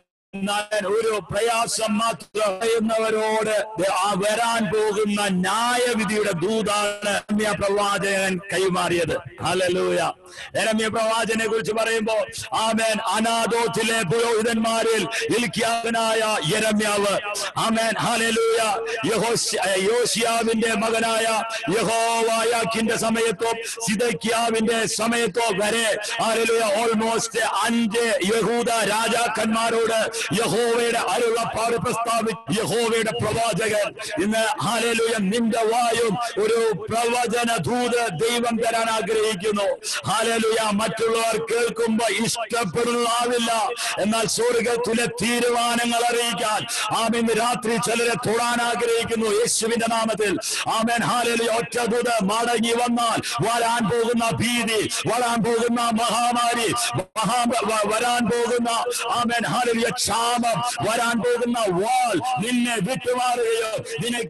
എന്നാൽ ഒരു പ്രയാസം മാത്രം പറയുന്നവരോട് ആ വരാൻ പോകുന്ന ന്യായവിധിയുടെ ദൂതാണ് രമ്യ പ്രവാചകൻ കൈമാറിയത് ഹലലൂയ രമ്യ പ്രവാചനെ കുറിച്ച് പറയുമ്പോൾ ആമേൻ അനാഥോത്തിലെ പുരോഹിതന്മാരിൽ ഇൽക്കിയാവനായ യരമ്യാവ് ആമേൻ ഹലലൂയ യഹോശ്- യോശിയാവിന്റെ മകനായ യഹോവായാക്കിന്റെ സമയത്തോ സിദക്കിയാവിന്റെ സമയത്തോ വരെ ഹലലൂയ ഓൾമോസ്റ്റ് അഞ്ച് യഹൂദ രാജാക്കന്മാരോട് യഹോവയുടെ അരുളപ്പാട് പ്രസ്താവിച്ച് യഹോവയുടെ പ്രവാചകൻ ഇന്ന് ഹാലലുയ നിന്റെ വായും ഒരു പ്രവചന ദൂത് ദൈവം തരാൻ ആഗ്രഹിക്കുന്നു ഹാലലുയ മറ്റുള്ളവർ കേൾക്കുമ്പോ ഇഷ്ടപ്പെടുന്നാവില്ല എന്നാൽ സ്വർഗത്തിലെ തീരുമാനങ്ങൾ അറിയിക്കാൻ ആമേൻ രാത്രി ചിലരെ തൊടാൻ ആഗ്രഹിക്കുന്നു യേശുവിന്റെ നാമത്തിൽ ആമേൻ ഹാലലുയ ഒറ്റ ദൂത് മടങ്ങി വന്നാൽ വരാൻ പോകുന്ന ഭീതി വരാൻ പോകുന്ന മഹാമാരി മഹാ വ- വരാൻ പോകുന്ന ആമേൻ ഹാലലുയ ക്ഷാമം വരാൻ പോകുന്ന വാൾ നിന്നെ വിട്ടുമാറുകയോ നിന്നെ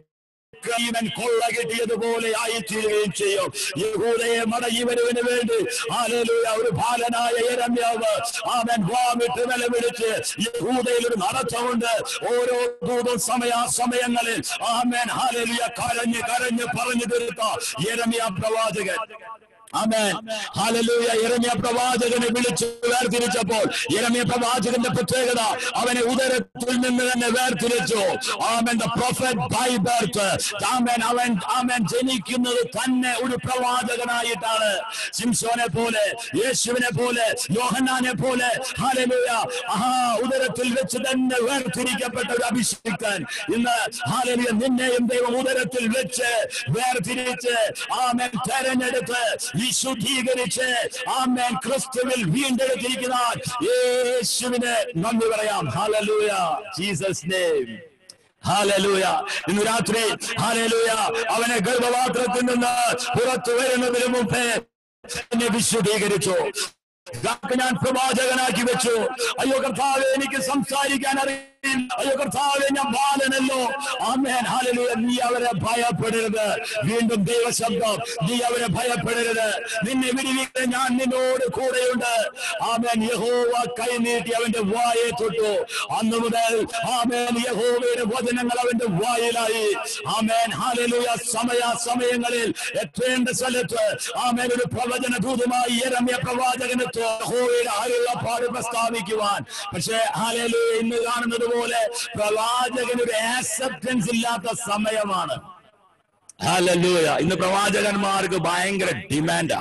ഇവൻ കൊള്ള കിട്ടിയതുപോലെ ആയിത്തീരുകയും ചെയ്യും യഹൂദയെ മടങ്ങി വരുവിന് വേണ്ടി ആലലുയ ഒരു ബാലനായ യരമ്യാവ് ആമൻ വാമിട്ട് നിലവിളിച്ച് യഹൂദയിൽ ഒരു നടത്തമുണ്ട് ഓരോ ദൂതും സമയാസമയങ്ങളിൽ ആമേൻ ഹാലലുയ കരഞ്ഞ് കരഞ്ഞ് പറഞ്ഞു തീർത്ത യരമ്യ പ്രവാചകൻ ആമേൻ ഹല്ലേലൂയ യെരമ്യ പ്രവാചകനെ വിളിച്ച് വേർതിരിച്ചപ്പോൾ യെരമ്യ പ്രവാചകന്റെ പ്രത്യേകത അവനെ ഉദരത്തിൽ നിന്ന് തന്നെ വേർതിരിച്ചു ആമേൻ ദ പ്രൊഫറ്റ് ബൈ ബർത്ത് ആമേൻ അവൻ ആമേൻ ജനിക്കുന്നത് തന്നെ ഒരു പ്രവാചകനായിട്ടാണ് സിംസോനെ പോലെ യേശുവിനെ പോലെ യോഹന്നാനെ പോലെ ഹല്ലേലൂയ ആഹാ ഉദരത്തിൽ വെച്ച് തന്നെ വേർതിരിക്കപ്പെട്ട ഒരു അഭിഷിക്തൻ ഇന്ന് ഹല്ലേലൂയ നിന്നെയും ദൈവം ഉദരത്തിൽ വെച്ച് വേർതിരിച്ച് ആമേൻ തെരഞ്ഞെടുത്ത് വിശുദ്ധീകരിച്ച് ആമേൻ ക്രിസ്തുവിൽ വീണ്ടെടുത്തിരിക്കുന്ന യേശുവിന് നന്ദി പറയാം ഹല്ലേലൂയ ജീസസ് നെയിം ഹാലലൂയ ഇന്ന് രാത്രി ഹാലലൂയ അവനെ ഗർഭപാത്രത്തിൽ നിന്ന് പുറത്തു വരുന്നതിന് മുമ്പേ എന്നെ വിശുദ്ധീകരിച്ചു ഇതാക്ക് ഞാൻ പ്രവാചകനാക്കി വെച്ചു അയ്യോ കർത്താവെ എനിക്ക് സംസാരിക്കാൻ അറിയില്ല അയ്യോ കർത്താവെ ഞാൻ ബാലനല്ലോ ആമേൻ ഹാലലൂയ നീ അവരെ ഭയപ്പെടരുത് വീണ്ടും ദൈവശബ്ദം നീ അവരെ ഭയപ്പെടരുത് നിന്നെ വിടുവിക്കാൻ ഞാൻ നിന്നോട് കൂടെയുണ്ട് ആമേൻ യഹോവ കൈനീട്ടി അവന്റെ വായെ തൊട്ടു അന്നു മുതൽ ആമേൻ യഹോവയുടെ വചനങ്ങൾ അവന്റെ വായിലായി ആമേൻ ഹാലലൂയ സമയ സമയങ്ങളിൽ എത്തേണ്ട സ്ഥലത്ത് ആമേൻ ഒരു പ്രവചന ദൂതമായി യരമ്യ പ്രവാചകന് യഹോവയുടെ അരുളപ്പാട് പ്രസ്താവിക്കുവാൻ പക്ഷേ ഹാലലൂയ ഇന്ന് കാണുന്നത് പോലെ പ്രവാചകന് ഒരു ആക്സെപ്റ്റൻസ് ഇല്ലാത്ത സമയമാണ് ഹാലലൂയ ഇന്ന് പ്രവാചകന്മാർക്ക് ഭയങ്കര ഡിമാൻഡാ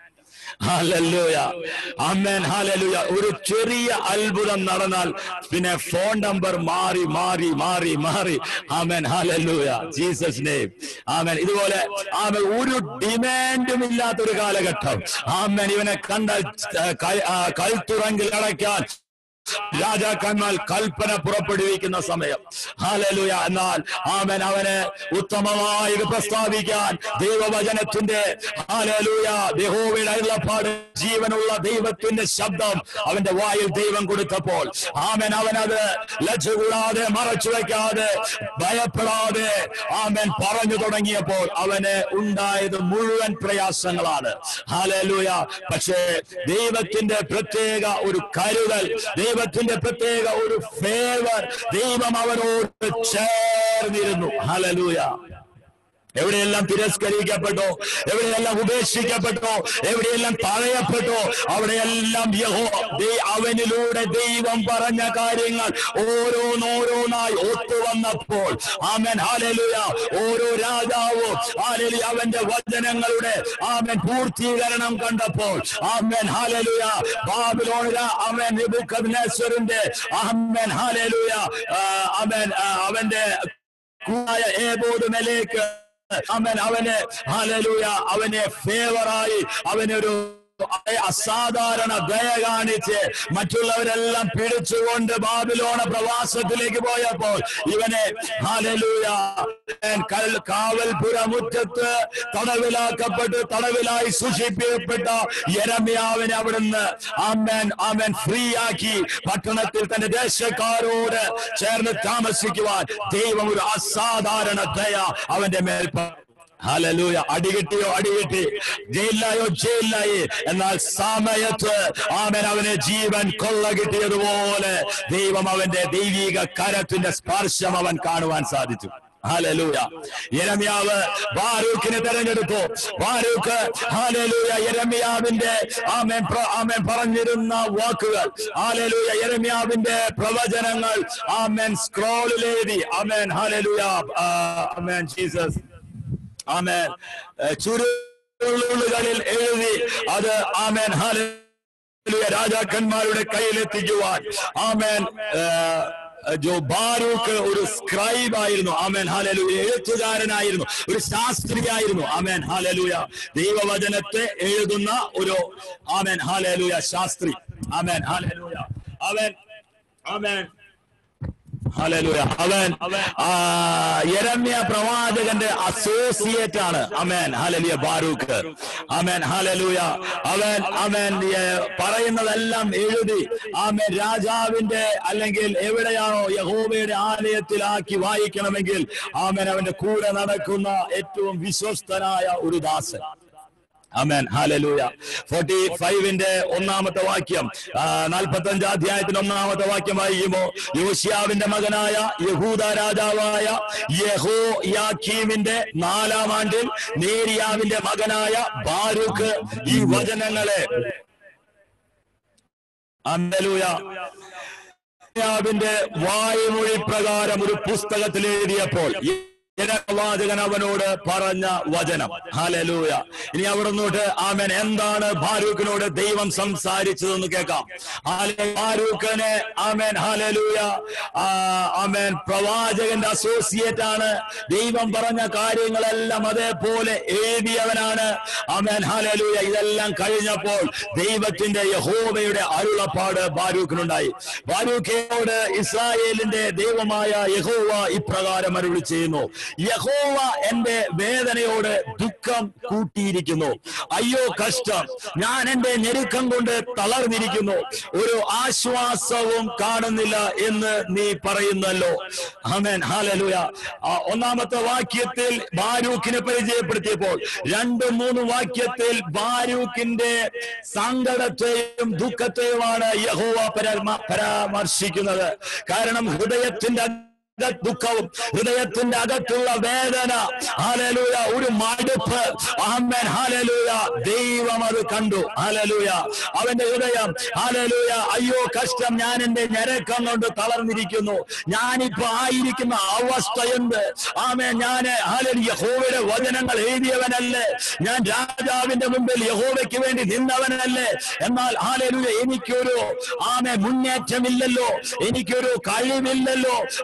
ഹാലലൂയ അമ്മേൻ ഹാലലൂയ ഒരു ചെറിയ അത്ഭുതം നടന്നാൽ പിന്നെ ഫോൺ നമ്പർ മാറി മാറി മാറി മാറി ആമേൻ ഹാലലൂയ ജീസസ് നെയ്മ് ആമേൻ ഇതുപോലെ ആമേൻ ഒരു ഡിമാൻഡും ഇല്ലാത്ത ഒരു കാലഘട്ടം ആമേൻ ഇവനെ കണ്ടാൽ ആ, കൽ- ആ, കൽത്തുറങ്കിൽ അടയ്ക്കാൻ രാജാക്കന്മാർ കൽപ്പന പുറപ്പെടുവിക്കുന്ന സമയം ഹാലലുയ എന്നാൽ ആമൻ അവന് ഉത്തമമായി ഇത് പ്രസ്താവിക്കാൻ ദൈവവചനത്തിന്റെ ഹാലലുയ യഹോവയുടെ അരുളപ്പാട് ജീവനുള്ള ദൈവത്തിന്റെ ശബ്ദം അവന്റെ വായിൽ ദൈവം കൊടുത്തപ്പോൾ ആമൻ അവനത് ലജ്ജ കൂടാതെ മറച്ചു വെക്കാതെ ഭയപ്പെടാതെ ആമൻ പറഞ്ഞു തുടങ്ങിയപ്പോൾ അവന് ഉണ്ടായത് മുഴുവൻ പ്രയാസങ്ങളാണ് ഹാലലൂയ പക്ഷേ ദൈവത്തിന്റെ പ്രത്യേക ഒരു കരുതൽ ദൈവത്തിന്റെ പ്രത്യേക ഒരു ഫേവർ ദൈവം അവനോട് ചേർന്നിരുന്നു ഹാലലൂയ എവിടെയെല്ലാം തിരസ്കരിക്കപ്പെട്ടോ എവിടെയെല്ലാം ഉപേക്ഷിക്കപ്പെട്ടോ എവിടെയെല്ലാം തഴയപ്പെട്ടോ അവിടെയെല്ലാം യഹോ ദൈ- അവനിലൂടെ ദൈവം പറഞ്ഞ കാര്യങ്ങൾ ഓരോന്നോരോന്നായി ഒത്തുവന്നപ്പോൾ ആമൻ ഹാലലുയ ഓരോ രാജാവും ഹാലലി അവന്റെ വചനങ്ങളുടെ ആമൻ പൂർത്തീകരണം കണ്ടപ്പോൾ ആമൻ ഹാലലുയ ബാബിലോണില അവൻ നെബുക്കദ്നേസറിന്റെ ആമൻ ഹാലലുയ ആ, അവൻ ആ, അവന്റെ കൂടായ ഏബോധുമലേക്ക് അവൻ അവന് ഹാലലൂയ അവനെ ഫേവറായി അവനൊരു അസാധാരണ ദയ കാണിച്ച് മറ്റുള്ളവരെല്ലാം പിടിച്ചുകൊണ്ട് ബാബിലോണ പ്രവാസത്തിലേക്ക് പോയപ്പോൾ ഇവനെ ഹാലലൂയ കൽ- കാവൽപുര മുറ്റത്ത് തടവിലാക്കപ്പെട്ട് തടവിലായി സൂക്ഷിപ്പിക്കപ്പെട്ട യരമ്യാവിനെ അവിടുന്ന് ആമേൻ ആമേൻ ഫ്രീ ആക്കി പട്ടണത്തിൽ തന്റെ ദേശക്കാരോട് ചേർന്ന് താമസിക്കുവാൻ ദൈവം ഒരു അസാധാരണ ദയ അവന്റെ മേൽ പ- ഹല്ലേലൂയ അടികിട്ടിയോ അടികിട്ടി ജയിലിലായോ ജയിലിലായി എന്നാൽ സമയത്ത് ആമൻ അവന് ജീവൻ കൊള്ള കിട്ടിയതുപോലെ ദൈവം അവന്റെ ദൈവിക കരത്തിന്റെ സ്പർശം അവൻ കാണുവാൻ സാധിച്ചു ഹാലലൂയ യരമ്യാവ് ബാരൂഖിനെ തെരഞ്ഞെടുത്തു ബാരൂഖ് ഹാലലൂയ യരമ്യാവിന്റെ ആമേൻ പ്ര- ആമേൻ പറഞ്ഞിരുന്ന വാക്കുകൾ ഹാലലൂയ യരമ്യാവിന്റെ പ്രവചനങ്ങൾ ആമേൻ സ്ക്രോളിലെഴുതി ആമേൻ ഹാലലൂയ ആ, ആമേൻ ജീസസ് ആമേൻ ചുരുളുകളിൽ എഴുതി അത് ആമേൻ ഹാലലൂയ രാജാക്കന്മാരുടെ കയ്യിലെത്തിക്കുവാൻ ആമേൻ ഏ, ജോ ബാരൂക്ക് ഒരു സ്ക്രൈബ് ആയിരുന്നു ആമേൻ ഹാലലൂയ എഴുത്തുകാരനായിരുന്നു ഒരു ശാസ്ത്രിയായിരുന്നു ആമേൻ ഹാലലൂയ ദൈവവചനത്തെ എഴുതുന്ന ഒരു ആമേൻ ഹാലലൂയ ശാസ്ത്രി ആമേൻ ഹാലലൂയ അവൻ ആമേൻ ഹല്ലേലൂയ. അവൻ ആ, യെരമ്യ പ്രവാചകന്റെ അസോസിയേറ്റ് ആണ് അമേൻ ഹലലിയ ബാറൂഖ് അമേൻ ഹലലൂയ അവൻ അവൻ ഏ, പറയുന്നതെല്ലാം എഴുതി ആമേൻ രാജാവിന്റെ അല്ലെങ്കിൽ എവിടെയാണോ യഹോവയുടെ ആലയത്തിലാക്കി വായിക്കണമെങ്കിൽ ആമേൻ അവന്റെ കൂടെ നടക്കുന്ന ഏറ്റവും വിശ്വസ്തനായ ഒരു ദാസൻ അമേൻ ഹാലലൂയ ഫോർട്ടി ഫൈവിന്റെ ഒന്നാമത്തെ വാക്യം നാൽപ്പത്തി അഞ്ചാം അധ്യായത്തിന്റെ ഒന്നാമത്തെ വാക്യം വായിക്കുമ്പോ യോശിയാവിന്റെ മകനായ യഹൂദ രാജാവായ യഹോ യാക്കീമിന്റെ നാലാം ആണ്ടിൽ നേരിയാവിന്റെ മകനായ ബാരൂഖ് ഈ വചനങ്ങളെ അന്തലൂയ യാവിന്റെ വായുമൊഴി പ്രകാരം ഒരു പുസ്തകത്തിൽ എഴുതിയപ്പോൾ പ്രവാചകൻ അവനോട് പറഞ്ഞ വചനം ഹാലലൂയ ഇനി അവിടെ നിന്നോട്ട് ആമൻ എന്താണ് ബാരൂഖിനോട് ദൈവം സംസാരിച്ചതെന്ന് കേൾക്കാം ഹാലെ ബാരൂഖിനെ ആമേൻ ഹാലലൂയ ആ, ആമേൻ പ്രവാചകന്റെ അസോസിയേറ്റ് ആണ് ദൈവം പറഞ്ഞ കാര്യങ്ങളെല്ലാം അതേപോലെ എഴുതിയവനാണ് ആമേൻ ഹാലലൂയ ഇതെല്ലാം കഴിഞ്ഞപ്പോൾ ദൈവത്തിന്റെ യഹോവയുടെ അരുളപ്പാട് ബാരൂഖിനുണ്ടായി ബാരൂഖിനോട് ഇസ്രായേലിന്റെ ദൈവമായ യഹോവ ഇപ്രകാരം അരുളി ചെയ്യുന്നു യഹോവ എന്റെ വേദനയോട് ദുഃഖം കൂട്ടിയിരിക്കുന്നു അയ്യോ കഷ്ടം ഞാൻ എന്റെ ഞെരുക്കം കൊണ്ട് തളർന്നിരിക്കുന്നു ഒരു ആശ്വാസവും കാണുന്നില്ല എന്ന് നീ പറയുന്നല്ലോ ആമേൻ ഹാലലൂയ ആ ഒന്നാമത്തെ വാക്യത്തിൽ ബാരൂഖിനെ പരിചയപ്പെടുത്തിയപ്പോൾ രണ്ട് മൂന്ന് വാക്യത്തിൽ ബാരൂഖിന്റെ സങ്കടത്തെയും ദുഃഖത്തെയുമാണ് യഹോവ പരാമ- പരാമർശിക്കുന്നത് കാരണം ഹൃദയത്തിന്റെ അക- ദുഃഖവും ഹൃദയത്തിന്റെ അകത്തുള്ള വേദന ഹാലലൂയ ഒരു മടുപ്പ് ആമേൻ ഹാലലൂയ ദൈവം അത് കണ്ടു ഹാലലൂയ അവന്റെ ഹൃദയം ഹാലലൂയ അയ്യോ കഷ്ടം ഞാൻ എന്റെ ഞരക്കം കൊണ്ട് തളർന്നിരിക്കുന്നു ഞാനിപ്പോ ആയിരിക്കുന്ന അവസ്ഥ എന്ത് ആമേ ഞാൻ ഹാലലു യഹോവയുടെ വചനങ്ങൾ എഴുതിയവനല്ലേ ഞാൻ രാജാവിന്റെ മുമ്പിൽ യഹോവയ്ക്ക് വേണ്ടി നിന്നവനല്ലേ എന്നാൽ ഹാലലൂയ എനിക്കൊരു ആമേ മുന്നേറ്റമില്ലല്ലോ എനിക്കൊരു കഴിവില്ലല്ലോ എന്നെ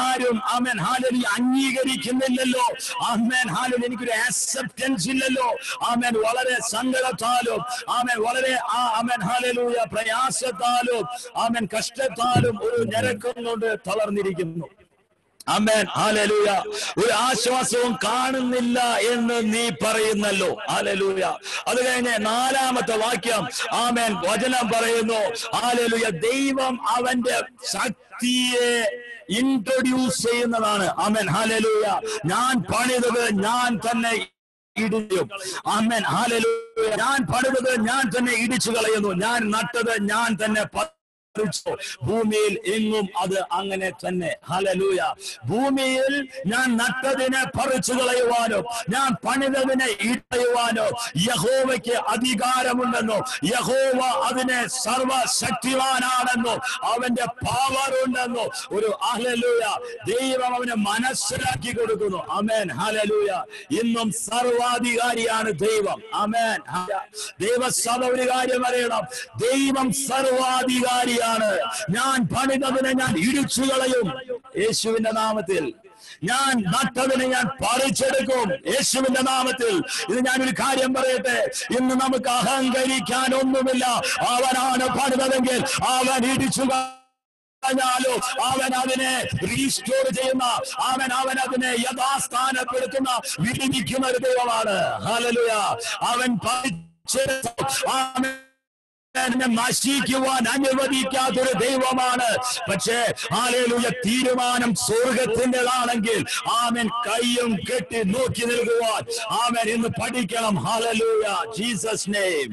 ആരും ആമേൻ ഹാലലി അംഗീകരിക്കുന്നില്ലല്ലോ ആമേൻ ഹാലലി എനിക്കൊരു ആക്സെപ്റ്റൻസ് ഇല്ലല്ലോ ആമേൻ വളരെ സങ്കടത്താലും ആമേൻ വളരെ ആ ആമേൻ ഹാലലൂയ പ്രയാസത്താലും ആമേൻ കഷ്ടത്താലും ഒരു ഞരക്കം കൊണ്ട് തളർന്നിരിക്കുന്നു അമ്മേൻ ഹാലലൂയ ഒരു ആശ്വാസവും കാണുന്നില്ല എന്ന് നീ പറയുന്നല്ലോ ഹാലലൂയ അത് കഴിഞ്ഞ് നാലാമത്തെ വാക്യം ആമേൻ വചനം പറയുന്നു ഹാലലൂയ ദൈവം അവന്റെ ശക്തിയെ ഇൻട്രൊഡ്യൂസ് ചെയ്യുന്നതാണ് ആമേൻ ഹാലലൂയ ഞാൻ പണിതത് ഞാൻ തന്നെ ഇടിയും ആമേൻ ഹാലലൂയ ഞാൻ പണിതത് ഞാൻ തന്നെ ഇടിച്ചു കളയുന്നു ഞാൻ നട്ടത് ഞാൻ തന്നെ പ- പറിച്ചു. ഭൂമിയിൽ എങ്ങും അത് അങ്ങനെ തന്നെ ഹലലൂയ ഭൂമിയിൽ ഞാൻ നട്ടതിനെ പറിച്ചു കളയുവാനോ ഞാൻ പണിതതിനെ ഇടയുവാനോ യഹോവയ്ക്ക് അധികാരമുണ്ടെന്നോ യഹോവ അതിനെ സർവശക്തിവാനാണെന്നോ അവന്റെ പവർ ഉണ്ടെന്നോ ഒരു ഹലലൂയ ദൈവം അവനെ മനസ്സിലാക്കി കൊടുക്കുന്നു അമേൻ ഹലലൂയ ഇന്നും സർവാധികാരിയാണ് ദൈവം അമേൻ ദൈവസഭ ഒരു കാര്യം അറിയണം ദൈവം സർവാധികാരിയാണ് ഞാൻ പണിതതിനെ ഞാൻ ഇടിച്ചു കളയും യേശുവിന്റെ നാമത്തിൽ ഞാൻ നട്ടതിനെ ഞാൻ പറിച്ചെടുക്കും യേശുവിന്റെ നാമത്തിൽ ഇത് ഞാനൊരു കാര്യം പറയട്ടെ ഇന്ന് നമുക്ക് അഹങ്കരിക്കാൻ ഒന്നുമില്ല അവനാണ് പണിതതെങ്കിൽ അവൻ ഇടിച്ചു കളഞ്ഞാലോ അവൻ അതിനെ റീസ്റ്റോർ ചെയ്യുന്ന അവൻ അവൻ അതിനെ യഥാസ്ഥാനപ്പെടുത്തുന്ന വിധിക്കുന്ന ഒരു ദൈവമാണ് ഹല്ലേലൂയ അവൻ പറിച്ചെടുത്തു അവൻ എന്നെ നശിക്കുവാൻ അനുവദിക്കാത്തൊരു ദൈവമാണ് പക്ഷേ ആലേലൂയ തീരുമാനം സ്വർഗത്തിൻ്റെതാണെങ്കിൽ ആമൻ കയ്യും കെട്ടി നോക്കി നിൽക്കുവാൻ ആമൻ ഇന്ന് പഠിക്കണം ഹാലലൂയ ജീസസ് നെയിം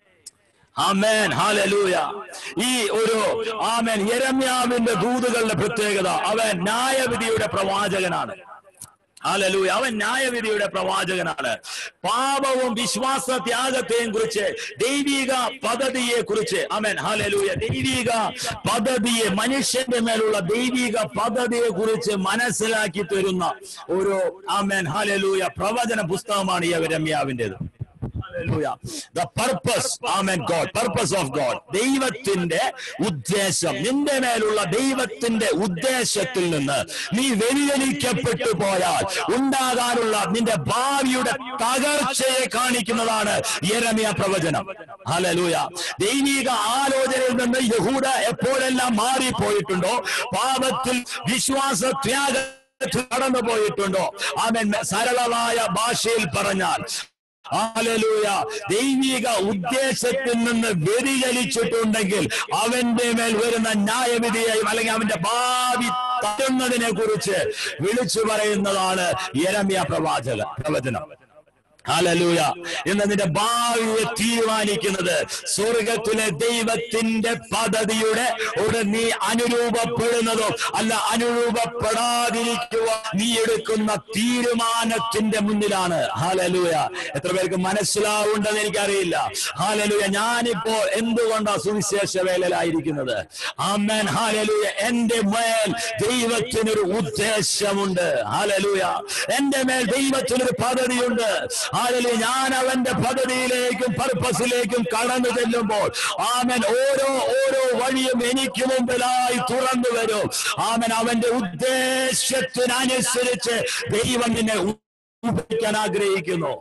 ആമേൻ ഹാലലൂയ ഈ ഒരു ആമേൻ യരമ്യാവിന്റെ ദൂതുകളുടെ പ്രത്യേകത അവൻ ന്യായവിധിയുടെ പ്രവാചകനാണ് ഹാലലൂയ അവൻ ന്യായവിധിയുടെ പ്രവാചകനാണ് പാപവും വിശ്വാസ ത്യാഗത്തെയും കുറിച്ച് ദൈവിക പദ്ധതിയെ കുറിച്ച് അമൻ ഹാലലൂയ ദൈവിക പദ്ധതിയെ മനുഷ്യന്റെ മേലുള്ള ദൈവിക പദ്ധതിയെ കുറിച്ച് മനസ്സിലാക്കി തരുന്ന ഒരു ആമേൻ ഹാലലൂയ പ്രവചന പുസ്തകമാണ് ഈ രമ്യാവിൻ്റെത് Hallelujah. The purpose, amen, God, purpose of God. ദൈവത്തിന്റെ ഉദ്ദേശം നിന്റെ മേലുള്ള ദൈവത്തിന്റെ ഉദ്ദേശത്തിൽ നിന്ന് നീ വ്യതിചലിക്കപ്പെട്ടു പോയാൽ ഉണ്ടാകാനുള്ള നിന്റെ ഭാവിയുടെ തകർച്ചയെ കാണിക്കുന്നതാണ് യരമിയ പ്രവചനം ഹലലൂയ ദൈവിക ആലോചനയിൽ നിന്ന് യഹൂദ എപ്പോഴെല്ലാം മാറിപ്പോയിട്ടുണ്ടോ പാപത്തിൽ വിശ്വാസ ത്യാഗ കടന്നു പോയിട്ടുണ്ടോ അവൻ സരളമായ ഭാഷയിൽ പറഞ്ഞാൽ ഹാലലൂയ ദൈവിക ഉദ്ദേശത്തിൽ നിന്ന് വ്യതിചലിച്ചിട്ടുണ്ടെങ്കിൽ അവന്റെ മേൽ വരുന്ന ന്യായവിധിയെയും അല്ലെങ്കിൽ അവന്റെ ഭാവി തട്ടുന്നതിനെ കുറിച്ച് വിളിച്ചു പറയുന്നതാണ് യരമ്യ പ്രവാചക പ്രവചനം ഹാലലൂയ എന്ന് നിന്റെ ഭാവിയെ തീരുമാനിക്കുന്നത് സ്വർഗത്തിലെ ദൈവത്തിന്റെ പദ്ധതിയുടെ ഒരു നീ അനുരൂപപ്പെടുന്നതോ അല്ല അനുരൂപപ്പെടാതിരിക്കുക നീ എടുക്കുന്ന തീരുമാനത്തിന്റെ മുന്നിലാണ് ഹാലലൂയ എത്ര പേർക്ക് മനസ്സിലാവുണ്ടെന്ന് എനിക്കറിയില്ല ഹാലലൂയ ഞാനിപ്പോ എന്തുകൊണ്ടാ സുവിശേഷ വേലയിലായിരിക്കുന്നത് ആമേൻ ഹാലലൂയ എന്റെ മേൽ ദൈവത്തിനൊരു ഉദ്ദേശമുണ്ട് ഹാലലൂയ എന്റെ മേൽ ദൈവത്തിനൊരു പദ്ധതിയുണ്ട് ഹാലലൂയ ഞാൻ അവന്റെ പദ്ധതിയിലേക്കും പർപ്പസിലേക്കും കടന്നു ചെല്ലുമ്പോൾ ആമൻ ഓരോ ഓരോ വഴിയും എനിക്ക് മുമ്പിലായി തുറന്നു വരും ആമൻ അവന്റെ ഉദ്ദേശത്തിനനുസരിച്ച് ദൈവം നിന്നെ ഉപയോഗിക്കാൻ ആഗ്രഹിക്കുന്നു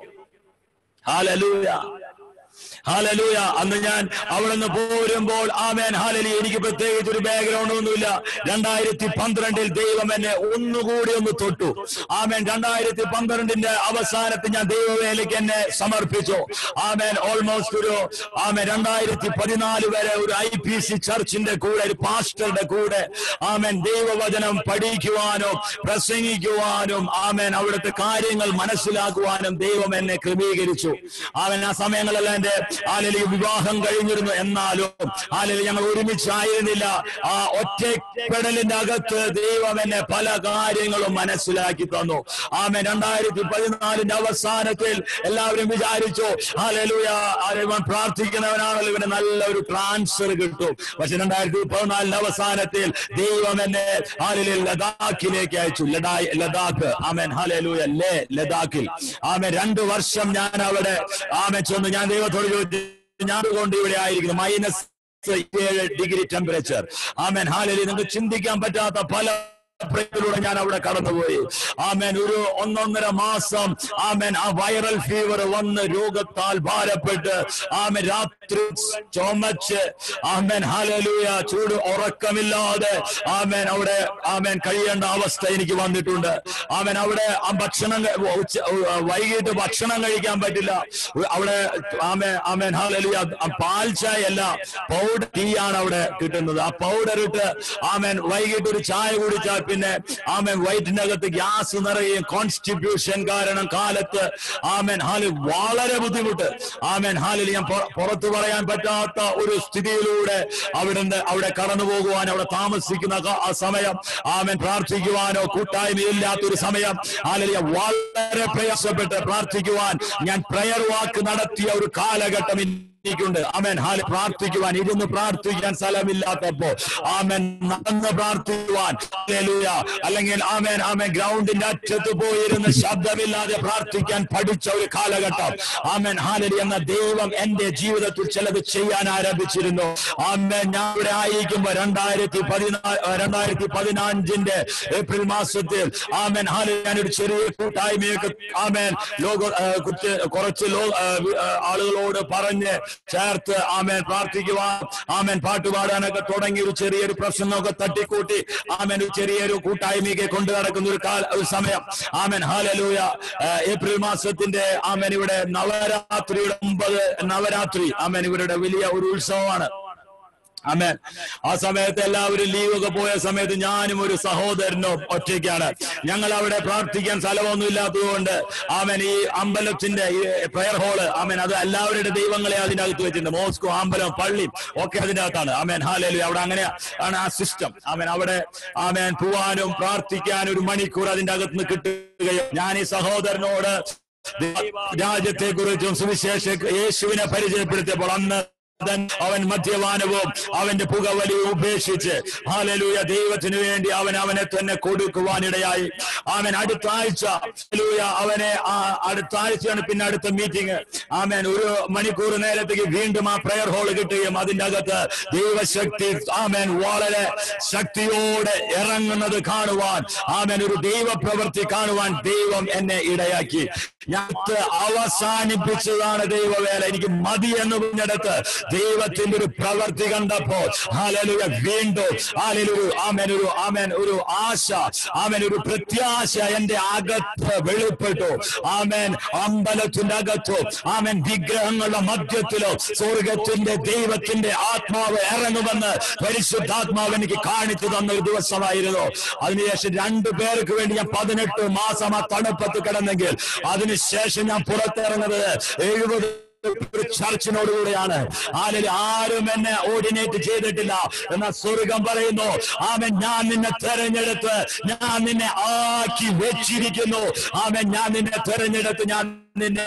ഹാലലൂയ ഹാലലൂയ അന്ന് ഞാൻ അവിടെ നിന്ന് പോരുമ്പോൾ ആമേൻ ഹാലലി എനിക്ക് പ്രത്യേകിച്ച് ഒരു ബാക്ക്ഗ്രൗണ്ട് ഒന്നുമില്ല രണ്ടായിരത്തി പന്ത്രണ്ടിൽ ദൈവം എന്നെ ഒന്നുകൂടി ഒന്ന് തൊട്ടു ആമേൻ രണ്ടായിരത്തി പന്ത്രണ്ടിന്റെ അവസാനത്തിൽ ഞാൻ ദൈവവേലയ്ക്ക് എന്നെ സമർപ്പിച്ചു ആമേൻ ഓൾമോസ്റ്റ് ഒരു ആമേൻ രണ്ടായിരത്തി പതിനാല് വരെ ഒരു ഐ പി സി ചർച്ചിന്റെ കൂടെ ഒരു പാസ്റ്ററുടെ കൂടെ ആമേൻ ദൈവവചനം പഠിക്കുവാനും പ്രസംഗിക്കുവാനും ആമേൻ അവിടുത്തെ കാര്യങ്ങൾ മനസ്സിലാക്കുവാനും ദൈവം എന്നെ ക്രമീകരിച്ചു ആമേൻ ആ സമയങ്ങളെല്ലാം എന്റെ ആലലി വിവാഹം കഴിഞ്ഞിരുന്നു എന്നാലും ആലലി ഞങ്ങൾ ഒരുമിച്ചായിരുന്നില്ല ആ ഒറ്റപ്പെടലിന്റെ അകത്ത് ദൈവം എന്നെ പല കാര്യങ്ങളും മനസ്സിലാക്കി തന്നു ആമേൻ രണ്ടായിരത്തി പതിനാലിന്റെ അവസാനത്തിൽ എല്ലാവരും വിചാരിച്ചു ആലലൂയ ഇവൻ പ്രാർത്ഥിക്കുന്നവനാണല്ലോ ഇവന് നല്ല ഒരു ട്രാൻസ്ഫർ കിട്ടും പക്ഷെ രണ്ടായിരത്തി പതിനാലിന്റെ അവസാനത്തിൽ ദൈവം എന്നെ ആലിലെ ലഡാക്കിലേക്ക് അയച്ചു ലഡായ് ലഡാക്ക് ആമേൻ ഹാലലൂയ ലേ ലഡാക്കിൽ ആമേൻ രണ്ടു വർഷം ഞാൻ അവിടെ ആമേൻ ചെന്ന് ഞാൻ ദൈവത്തോട് ചോദിച്ചു ഞാൻ കൊണ്ട് ഇവിടെ ആയിരിക്കുന്നു മൈനസ് ഏഴ് ഡിഗ്രി ടെമ്പറേച്ചർ ആമേൻ ഹാലലി നിങ്ങൾക്ക് ചിന്തിക്കാൻ പറ്റാത്ത പല പ്രയത്തിലൂടെ ഞാൻ അവിടെ കടന്നുപോയി ആമേൻ ഒരു ഒന്നൊന്നര മാസം ആമേൻ ആ വൈറൽ ഫീവർ വന്ന് രോഗത്താൽ ഭാരപ്പെട്ട് ആമേൻ രാത്രി ചുമച്ച് ആമേൻ ഹാലലൂയ ചൂട് ഉറക്കമില്ലാതെ ആമേൻ അവിടെ ആമേൻ കഴിയേണ്ട അവസ്ഥ എനിക്ക് വന്നിട്ടുണ്ട് ആമേൻ അവിടെ ആ ഭക്ഷണം കഴി- ഉച്ച- വൈകിട്ട് ഭക്ഷണം കഴിക്കാൻ പറ്റില്ല അവിടെ ആമേൻ ആമേൻ ഹാലലൂയ ആ പാൽ ചായ അല്ല പൗഡർ ടീ ആണ് അവിടെ കിട്ടുന്നത് ആ പൗഡർ ഇട്ട് ആമേൻ വൈകിട്ട് ഒരു ചായ കുടിച്ചാൽ പിന്നെ ആമേൻ വയറ്റിനകത്ത് ഗ്യാസ് നിറയും കോൺസ്റ്റിറ്റ്യൂഷൻ കാരണം കാലത്ത് ആമേൻ ഹാലിൽ വളരെ ബുദ്ധിമുട്ട് ആമേൻ ഹാലിൽ ഞാൻ പുറ- പുറത്തു പറയാൻ പറ്റാത്ത ഒരു സ്ഥിതിയിലൂടെ അവിടുന്ന് അവിടെ കടന്നു പോകുവാൻ അവിടെ താമസിക്കുന്ന ക- ആ സമയം ആമേൻ പ്രാർത്ഥിക്കുവാനോ കൂട്ടായ്മയില്ലാത്ത ഒരു സമയം ഹാലിൽ വളരെ പ്രയാസപ്പെട്ട് പ്രാർത്ഥിക്കുവാൻ ഞാൻ പ്രയർ വാക്ക് നടത്തിയ ഒരു കാലഘട്ടം എനിക്കുണ്ട് ആമേൻ ഹാല് പ്രാർത്ഥിക്കുവാൻ ഇരുന്ന് പ്രാർത്ഥിക്കാൻ സ്ഥലമില്ലാത്തപ്പോ ആമേൻ നടന്ന് പ്രാർത്ഥിക്കുവാൻ ഹല്ലേലൂയ. അല്ലെങ്കിൽ ആമേൻ ആമേൻ ഗ്രൗണ്ടിന്റെ അറ്റത്ത് പോയിരുന്ന് ശബ്ദമില്ലാതെ പ്രാർത്ഥിക്കാൻ പഠിച്ച ഒരു കാലഘട്ടം ആമേൻ ഹാലലി എന്ന ദൈവം എന്റെ ജീവിതത്തിൽ ചിലത് ചെയ്യാൻ ആരംഭിച്ചിരുന്നു ആമേൻ ഞാൻ ഇവിടെ ആയിരിക്കുമ്പോ രണ്ടായിരത്തി പതിനാല് രണ്ടായിരത്തി പതിനഞ്ചിന്റെ ഏപ്രിൽ മാസത്തിൽ ആമേൻ ഹാലി ഞാനൊരു ചെറിയ കൂട്ടായ്മയൊക്കെ ആമേൻ ലോക ആ, കുറിച്ച് കുറച്ച് ലോ ആ, വി- ആ, ആളുകളോട് പറഞ്ഞ് ചേർത്ത് ആമേൻ പ്രാർത്ഥിക്കുവാൻ ആമേൻ പാട്ടുപാടാനൊക്കെ തുടങ്ങി ഒരു ചെറിയൊരു പ്രശ്നമൊക്കെ തട്ടിക്കൂട്ടി ആമേൻ ഒരു ചെറിയൊരു കൂട്ടായ്മയൊക്കെ കൊണ്ടു നടക്കുന്ന ഒരു കാല ഒരു സമയം ആമേൻ ഹാലലൂയ ആ, ഏപ്രിൽ മാസത്തിന്റെ ആമേൻ ഇവിടെ നവരാത്രിയുടെ ഒമ്പത് നവരാത്രി ആമേൻ ഇവരുടെ വലിയ ഒരു ഉത്സവമാണ് ആമേൻ ആ സമയത്ത് എല്ലാവരും ലീവ് ഒക്കെ പോയ സമയത്ത് ഞാനും ഒരു സഹോദരനും ഒറ്റയ്ക്കാണ് ഞങ്ങൾ അവിടെ പ്രാർത്ഥിക്കാൻ സ്ഥലമൊന്നും ഇല്ലാത്തതുകൊണ്ട് ആമേൻ ഈ അമ്പലത്തിന്റെ ഈ പ്രയർ ഹോള് ആമേൻ അത് എല്ലാവരുടെ ദൈവങ്ങളെ അതിനകത്ത് വെച്ചിട്ടുണ്ട് മോസ്കോ അമ്പലം പള്ളി ഒക്കെ അതിന്റെ അകത്താണ് ആമേൻ ഹാലേലു അവിടെ അങ്ങനെ ആണ് ആ സിസ്റ്റം ആമേൻ അവിടെ ആമേൻ പോവാനും പ്രാർത്ഥിക്കാനും ഒരു മണിക്കൂർ അതിന്റെ അകത്ത് നിന്ന് കിട്ടുകയും ഞാൻ ഈ സഹോദരനോട് രാജ്യത്തെ കുറിച്ചും സുവിശേഷ യേശുവിനെ പരിചയപ്പെടുത്തിയപ്പോൾ അന്ന് അവൻ അവൻ മദ്യപാനവും അവന്റെ പുകവലിയും ഉപേക്ഷിച്ച് ഹാലലൂയ ദൈവത്തിന് വേണ്ടി അവൻ അവനെ തന്നെ കൊടുക്കുവാനിടയായി അവൻ അടുത്ത ആഴ്ച ഹല്ലേലൂയ, അവനെ ആ അടുത്ത ആഴ്ചയാണ് പിന്നെ അടുത്ത മീറ്റിംഗ് ആമേൻ ഒരു മണിക്കൂർ നേരത്തേക്ക് വീണ്ടും ആ പ്രയർ ഹോൾ കിട്ടുകയും അതിന്റെ അകത്ത് ദൈവശക്തി ആമേൻ വളരെ ശക്തിയോടെ ഇറങ്ങുന്നത് കാണുവാൻ ആമേൻ ഒരു ദൈവ പ്രവൃത്തി കാണുവാൻ ദൈവം എന്നെ ഇടയാക്കി ഞാൻ അവസാനിപ്പിച്ചതാണ് ദൈവവേല എനിക്ക് മതി എന്ന് പറഞ്ഞെടുത്ത് ദൈവത്തിന്റെ ഒരു പ്രവൃത്തി കണ്ടപ്പോൾ ഹാലലുയ വീണ്ടും ഹാലലൊരു ആമേൻ ഒരു ആമേൻ ഒരു ആശ ആമേൻ ഒരു പ്രത്യാശ എന്റെ അകത്ത് വെളിപ്പെട്ടു ആമേൻ അമ്പലത്തിന്റെ അകത്തോ ആമേൻ വിഗ്രഹങ്ങളുടെ മധ്യത്തിലോ സ്വർഗത്തിന്റെ ദൈവത്തിന്റെ ആത്മാവ് ഇറങ്ങുമെന്ന് പരിശുദ്ധാത്മാവ് എനിക്ക് കാണിച്ചു തന്ന ഒരു ദിവസമായിരുന്നു അതിനുശേഷം രണ്ടു പേർക്ക് വേണ്ടി ഞാൻ പതിനെട്ട് മാസം ആ തണുപ്പത്ത് കിടന്നെങ്കിൽ അതിനുശേഷം ഞാൻ പുറത്തിറങ്ങുന്നത് എഴുപത് ഒരു ചർച്ചിനോട് കൂടെയാണ് ആരിൽ ആരും എന്നെ ഓർഡിനേറ്റ് ചെയ്തിട്ടില്ല എന്ന സ്വർഗം പറയുന്നു ആമൻ ഞാൻ നിന്നെ തെരഞ്ഞെടുത്ത് ഞാൻ നിന്നെ ആക്കി വെച്ചിരിക്കുന്നു ആമൻ ഞാൻ നിന്നെ തെരഞ്ഞെടുത്ത് ഞാൻ നിന്നെ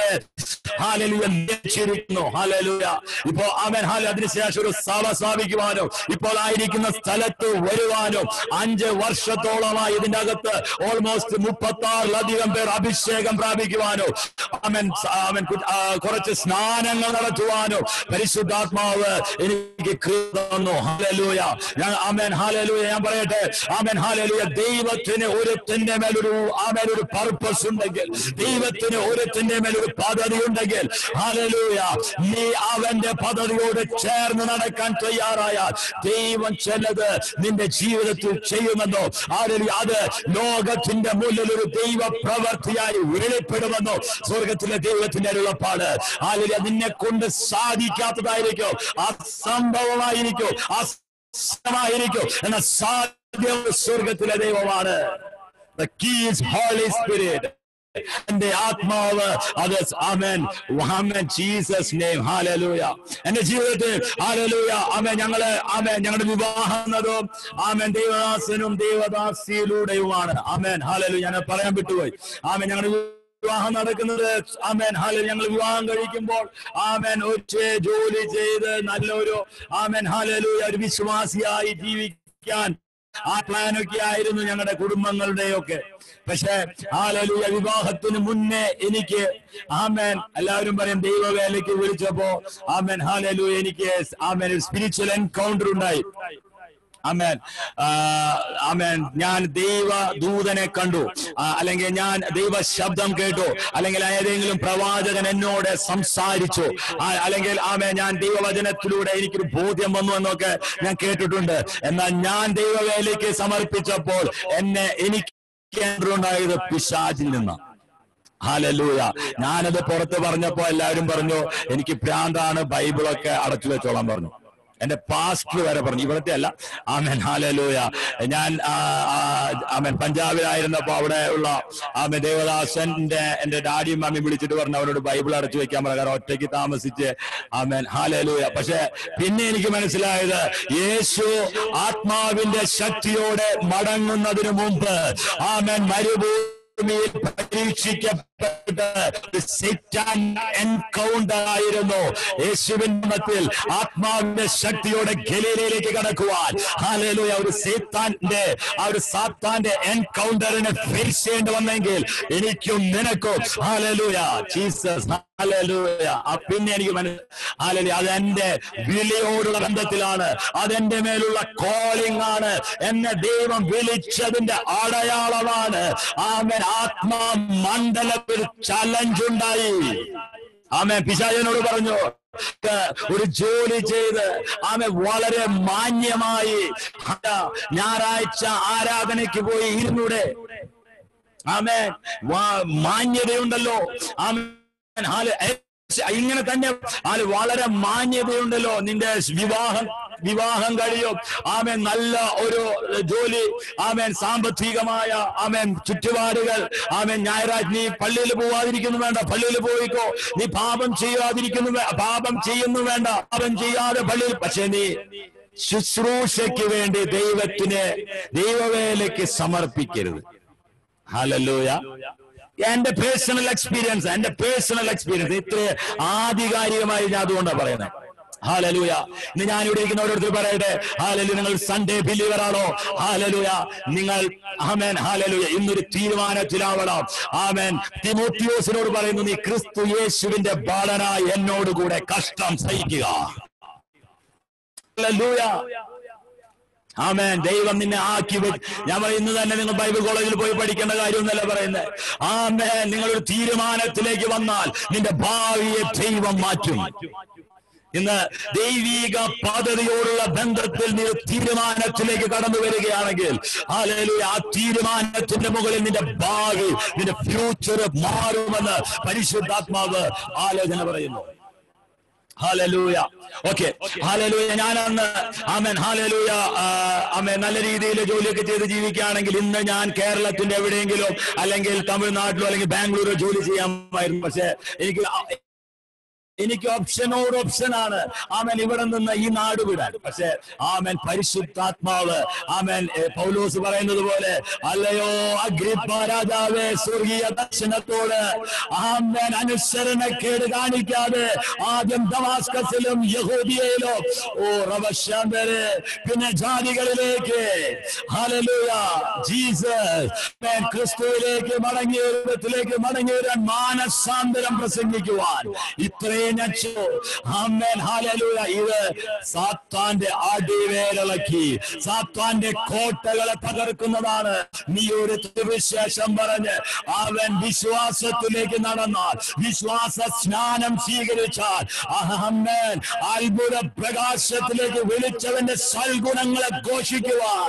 ഹാലലുയ വെച്ചിരിക്കുന്നു ഹാലലുയ ഇപ്പോ ആമൻ ഹാല അതിനുശേഷം ഒരു സഭ സ്ഥാപിക്കുവാനോ ഇപ്പോൾ ആയിരിക്കുന്ന സ്ഥലത്ത് വരുവാനോ അഞ്ച് വർഷത്തോളമായി ഇതിന്റെ അകത്ത് ഓൾമോസ്റ്റ് മുപ്പത്തി ആറിലധികം പേർ അഭിഷേകം പ്രാപിക്കുവാനോ ആമൻ ആമൻ കു- ആ, കുറച്ച് സ്നാനങ്ങൾ നടത്തുവാനോ പരിശുദ്ധാത്മാവ് എനിക്ക് കൃപ തന്നു ഹാലലൂയ ഞാൻ ആമേൻ ഹാലലൂയ ഞാൻ പറയട്ടെ ആമേൻ ഹാലലൂയ ദൈവത്തിന് ഒരുത്തിന്റെ മേലൊരു ആമേൻ ഒരു പർപ്പസ് ഉണ്ടെങ്കിൽ ദൈവത്തിന് ഒരുത്തിന്റെ മേലൊരു പദ്ധതി ഉണ്ടെങ്കിൽ ഹാലലൂയ നീ അവന്റെ പദ്ധതിയോട് ചേർന്ന് നടക്കാൻ തയ്യാറായാൽ ദൈവം ചിലത് നിന്റെ ജീവിതത്തിൽ ചെയ്യുമെന്നോ ഹാലലൂയ അത് ലോകത്തിന്റെ മുന്നിൽ ഒരു ദൈവ പ്രവൃത്തിയായി വെളിപ്പെടുമെന്നോ സ്വർഗത്തിലെ ദൈവത്തിന്റെ അരുളപ്പാട് ഹാലലൂയ നിന്നെ കൊണ്ട് സാധിക്കാത്തതായിരിക്കും അസംഭവമായിരിക്കും അസമായിരിക്കും എന്ന സാധ്യം സ്വർഗത്തിലെ ദൈവമാണ് The key is Holy Spirit. എന്റെ ആത്മാവ് അത് ആമേൻ ആമേൻ ജീസസ് നെയിം ഹാലലൂയ എന്റെ ജീവിതത്തിൽ ഹാലലൂയ ആമേൻ ഞങ്ങള് ആമേൻ ഞങ്ങളുടെ വിവാഹം എന്നതും ആമേൻ ദേവദാസനും ദേവദാസിയിലൂടെയുമാണ് ആമേൻ ഹാലലൂയ ഞാൻ പറയാൻ വിട്ടുപോയി ആമേൻ ഞങ്ങളുടെ വിവാഹം നടക്കുന്നത് ആമേൻ ഹാലൽ ഞങ്ങൾ വിവാഹം കഴിക്കുമ്പോൾ ആമേൻ ഒറ്റ ജോലി ചെയ്ത് നല്ലൊരു ആമേൻ ഹാലലൂയ ഒരു വിശ്വാസിയായി ജീവിക്കാൻ ആ പ്ലാനൊക്കെ ആയിരുന്നു ഞങ്ങളുടെ കുടുംബങ്ങളുടെയൊക്കെ പക്ഷെ ഹാലലൂയ വിവാഹത്തിന് മുന്നേ എനിക്ക് ആമേൻ എല്ലാവരും പറയും ദൈവവേലയ്ക്ക് വിളിച്ചപ്പോ ആമേൻ ഹാലലൂയ എനിക്ക് ആമേൻ ഒരു സ്പിരിച്വൽ എൻകൗണ്ടർ ഉണ്ടായി അമേൻ അമേൻ ഞാൻ ദൈവ ദൂതനെ കണ്ടു ആ, അല്ലെങ്കിൽ ഞാൻ ദൈവ ശബ്ദം കേട്ടു അല്ലെങ്കിൽ ഏതെങ്കിലും പ്രവാചകൻ എന്നോട് സംസാരിച്ചു ആ, അല്ലെങ്കിൽ ആമേ ഞാൻ ദൈവവചനത്തിലൂടെ എനിക്കൊരു ബോധ്യം വന്നു എന്നൊക്കെ ഞാൻ കേട്ടിട്ടുണ്ട് എന്നാൽ ഞാൻ ദൈവവേലയ്ക്ക് സമർപ്പിച്ചപ്പോൾ എന്നെ എനിക്ക് ഉണ്ടായത് പിശാചിൽ നിന്നാണ് ഹാലലൂയ ഞാനത് പുറത്ത് പറഞ്ഞപ്പോ എല്ലാവരും പറഞ്ഞു എനിക്ക് ഭ്രാന്താണ് ബൈബിളൊക്കെ അടച്ചു വെച്ചോളാൻ പറഞ്ഞു എന്റെ പാസ്റ്റർ വരെ പറഞ്ഞു ഇവിടത്തെ അല്ല ആമൻ ഹാലലൂയ ഞാൻ ആ, ആ, ആമൻ പഞ്ചാബിലായിരുന്നപ്പോ അവിടെ ഉള്ള ആമൻ ദേവദാസന്റെ എന്റെ ഡാഡിയും മമ്മിയും വിളിച്ചിട്ട് പറഞ്ഞു അവരോട് ബൈബിൾ അടച്ചു വെക്കാൻ പറഞ്ഞു കാരണം ഒറ്റയ്ക്ക് താമസിച്ച് ആമൻ ഹാലലൂയ പക്ഷെ പിന്നെ എനിക്ക് മനസ്സിലായത് യേശു ആത്മാവിന്റെ ശക്തിയോടെ മടങ്ങുന്നതിന് മുമ്പ് ആമൻ മരുഭൂ ഭൂമിയിൽ പരീക്ഷിക്കപ്പെട്ട് സൈറ്റാൻ എൻകൗണ്ടർ ആയിരുന്നു യേശുവിൻ നാമത്തിൽ ആത്മാവിന്റെ ശക്തിയോടെ ഗലീലയിലേക്ക് കടക്കുവാൻ ഹാലേലൂയ ഒരു സൈത്താന്റെ ആ ഒരു സാത്താന്റെ എൻകൗണ്ടറിനെ ഫേസ് ചെയ്യേണ്ടി വന്നെങ്കിൽ എനിക്കും നിനക്കും ഹാലേലൂയ ജീസസ് ഹാലേലൂയ ആ പിന്നെ എനിക്ക് മനസ്സിലായി ഹാലേലൂയ അതെന്റെ വിളിയോടുള്ള ബന്ധത്തിലാണ് അതെന്റെ മേലുള്ള കോളിംഗ് ആണ് എന്നെ ദൈവം വിളിച്ചതിന്റെ അടയാളമാണ് ആമൻ ആത്മാ മണ്ഡലത്തിൽ ചലഞ്ച് ഉണ്ടായി ആമേ പിശാചനോട് പറഞ്ഞു "ഏ, ഒരു ജോലി ചെയ്ത് ആമെ വളരെ മാന്യമായി ആ, ഞായറാഴ്ച ആരാധനയ്ക്ക് പോയി ഇരുന്നൂടെ ആമേ വാ- മാന്യതയുണ്ടല്ലോ ആമേൻ ഹാല- ഏ, ഇങ്ങനെ തന്നെ ആല് വളരെ മാന്യതയുണ്ടല്ലോ നിന്റെ വിവാഹം വിവാഹം കഴിയും ആമേൻ നല്ല ഒരു ജോലി ആമേൻ സാമ്പത്തികമായ ആമേൻ ചുറ്റുപാടുകൾ ആമേൻ ഞായറാഴ്ച നീ പള്ളിയിൽ പോവാതിരിക്കുന്നു വേണ്ട പള്ളിയിൽ പോയിക്കോ നീ പാപം ചെയ്യാതിരിക്കുന്നു വേ- പാപം ചെയ്യുന്നു വേണ്ട പാപം ചെയ്യാതെ പള്ളിയിൽ പക്ഷെ നീ ശുശ്രൂഷയ്ക്ക് വേണ്ടി ദൈവത്തിന് ദൈവവേലയ്ക്ക് സമർപ്പിക്കരുത് ഹലല്ലൂയ എന്റെ പേഴ്സണൽ എക്സ്പീരിയൻസ് എന്റെ പേഴ്സണൽ എക്സ്പീരിയൻസ് ഇത്ര ആധികാരികമായി ഞാൻ അതുകൊണ്ടാണ് പറയുന്നത് ഹാലലൂയ ഇന്ന് ഞാൻ ഇവിടെ ഇരിക്കുന്ന ഓരോരുത്തർ പറയട്ടെ ഹാലലു നിങ്ങൾ സൺഡേ ബിലീവർ ആണോ ഹാലലൂയ നിങ്ങൾ ആമേൻ ഹാലലൂയ ഇന്നൊരു തീരുമാനത്തിലാവണം ആമേൻ തിമോത്തിയോസിനോട് പറയുന്നു നീ ക്രിസ്തു യേശുവിന്റെ ബാലനായി എന്നോടുകൂടെ കഷ്ടം സഹിക്കുക ഹല്ലേലൂയ ആമേൻ ദൈവം നിന്നെ ആക്കി വെ- ഞാൻ പറയും ഇന്ന് തന്നെ നിങ്ങൾ ബൈബിൾ കോളേജിൽ പോയി പഠിക്കേണ്ട കാര്യമൊന്നല്ല പറയുന്നത് ആമേൻ നിങ്ങളൊരു തീരുമാനത്തിലേക്ക് വന്നാൽ നിന്റെ ഭാവിയെ ദൈവം മാറ്റും ഇന്ന് ദൈവീക പദ്ധതിയോടുള്ള ബന്ധത്തിൽ നീ ഒരു തീരുമാനത്തിലേക്ക് കടന്നു വരികയാണെങ്കിൽ ഹല്ലേലൂയ ആ തീരുമാനത്തിന്റെ മുകളിൽ നിന്റെ ഭാവി നിന്റെ ഫ്യൂച്ചർ മാറുമെന്ന് പരിശുദ്ധാത്മാവ് ആലോചന പറയുന്നു ഹാലലൂയ ഓക്കെ ഹാലലൂയ ഞാനന്ന് ആമൻ ഹാലലൂയ ആമൻ നല്ല രീതിയിൽ ജോലിയൊക്കെ ചെയ്ത് ജീവിക്കുകയാണെങ്കിൽ ഇന്ന് ഞാൻ കേരളത്തിന്റെ എവിടെയെങ്കിലും അല്ലെങ്കിൽ തമിഴ്നാട്ടിലോ അല്ലെങ്കിൽ ബാംഗ്ലൂരോ ജോലി ചെയ്യാമായിരുന്നു പക്ഷെ എനിക്ക് ആ- എനിക്ക് ഓപ്ഷനോട് ഓപ്ഷനാണ് ആമൻ ഇവിടെ നിന്ന് ഈ നാട് വിടാൻ പക്ഷെ ആമൻ പരിശുദ്ധാത്മാവ് ആമൻ ഏ, പൗലോസ് പറയുന്നത് പോലെ അല്ലയോ അഗ്രിപ്പ രാജാവേ സ്വർഗീയ ദർശനത്തോട് ആമൻ അനുസരണക്കേട് കാണിക്കാതെ ആദ്യം ദമാസ്കസിലും യഹൂദിയയിലും ഓ റവശാന്തര് പിന്നെ ജാതികളിലേക്ക് ഹല്ലേലൂയ ജീസസ് ആമേൻ ക്രിസ്തുവിലേക്ക് മടങ്ങിയ രൂപത്തിലേക്ക് മടങ്ങി വരാൻ മാനസാന്തരം പ്രസംഗിക്കുവാൻ ഇത്രയും ഞച്ചു ആമേൻ ഹല്ലേലൂയ ഇത് സാത്താന്റെ അടിവേരളക്കി സാത്താന്റെ കോട്ടകളെ തകർക്കുന്നതാണ് നീ ഒരു വിശേഷം പറഞ്ഞ് അവൻ വിശ്വാസത്തിലേക്ക് നടന്നാൽ വിശ്വാസ സ്നാനം സ്വീകരിച്ചാൽ അഹമ്മേൻ അത്ഭുത പ്രകാശത്തിലേക്ക് വിളിച്ചവന്റെ സൽഗുണങ്ങളെ ഘോഷിക്കുവാൻ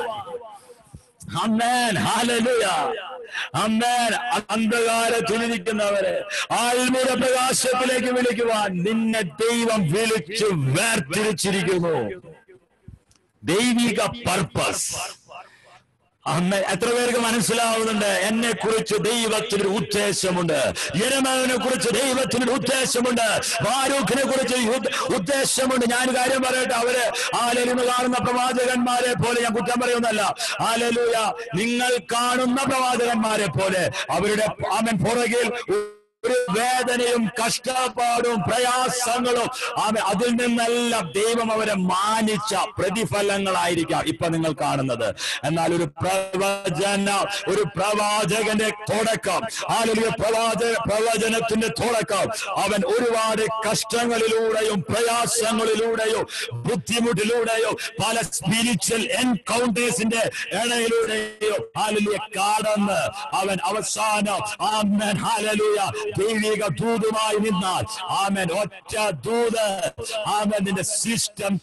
അമ്മേൻ ഹാലലുയ അമ്മേൻ അന്ധകാരത്തിലിരിക്കുന്നവരെ ആത്മീയ പ്രകാശത്തിലേക്ക് വിളിക്കുവാൻ നിന്നെ ദൈവം വിളിച്ചു വേർതിരിച്ചിരിക്കുന്നു ദൈവിക പർപ്പസ് അമ്മ എത്ര പേർക്ക് മനസ്സിലാവുന്നുണ്ട് എന്നെ കുറിച്ച് ദൈവത്തിനൊരു ഉദ്ദേശമുണ്ട് യരമനെ കുറിച്ച് ദൈവത്തിനൊരു ഉദ്ദേശമുണ്ട് ബാരൂഖിനെ കുറിച്ച് യുദ്ധ- ഉദ്ദേശമുണ്ട് ഞാൻ കാര്യം പറയട്ടെ അവര് ആലലിന്ന് കാണുന്ന പ്രവാചകന്മാരെ പോലെ ഞാൻ കുറ്റം പറയുന്നല്ല ആലലൂയ നിങ്ങൾ കാണുന്ന പ്രവാചകന്മാരെ പോലെ അവരുടെ അവൻ പുറകിൽ ഒരു വേദനയും കഷ്ടപ്പാടും പ്രയാസങ്ങളും ആമേ അതിൽ നിന്നെല്ലാം ദൈവം അവരെ മാനിച്ച പ്രതിഫലങ്ങളായിരിക്കാം ഇപ്പൊ നിങ്ങൾ കാണുന്നത് എന്നാൽ ഒരു പ്രവചന ഒരു പ്രവാചകന്റെ തുടക്കം ആലുലിയ പ്രവാചക പ്രവചനത്തിന്റെ തുടക്കം അവൻ ഒരുപാട് കഷ്ടങ്ങളിലൂടെയും പ്രയാസങ്ങളിലൂടെയോ ബുദ്ധിമുട്ടിലൂടെയോ പല സ്പിരിച്വൽ എൻകൗണ്ടേഴ്സിന്റെ ഇടയിലൂടെയോ ഹാലലിയ കടന്ന് അവൻ അവസാനം ആമേൻ ഹാലലൂയ ദൈവിക ദൂതുമായി നിന്നാൽ ആമേൻ ഒറ്റ ദൂത് ആമേൻ നിന്റെ സിസ്റ്റം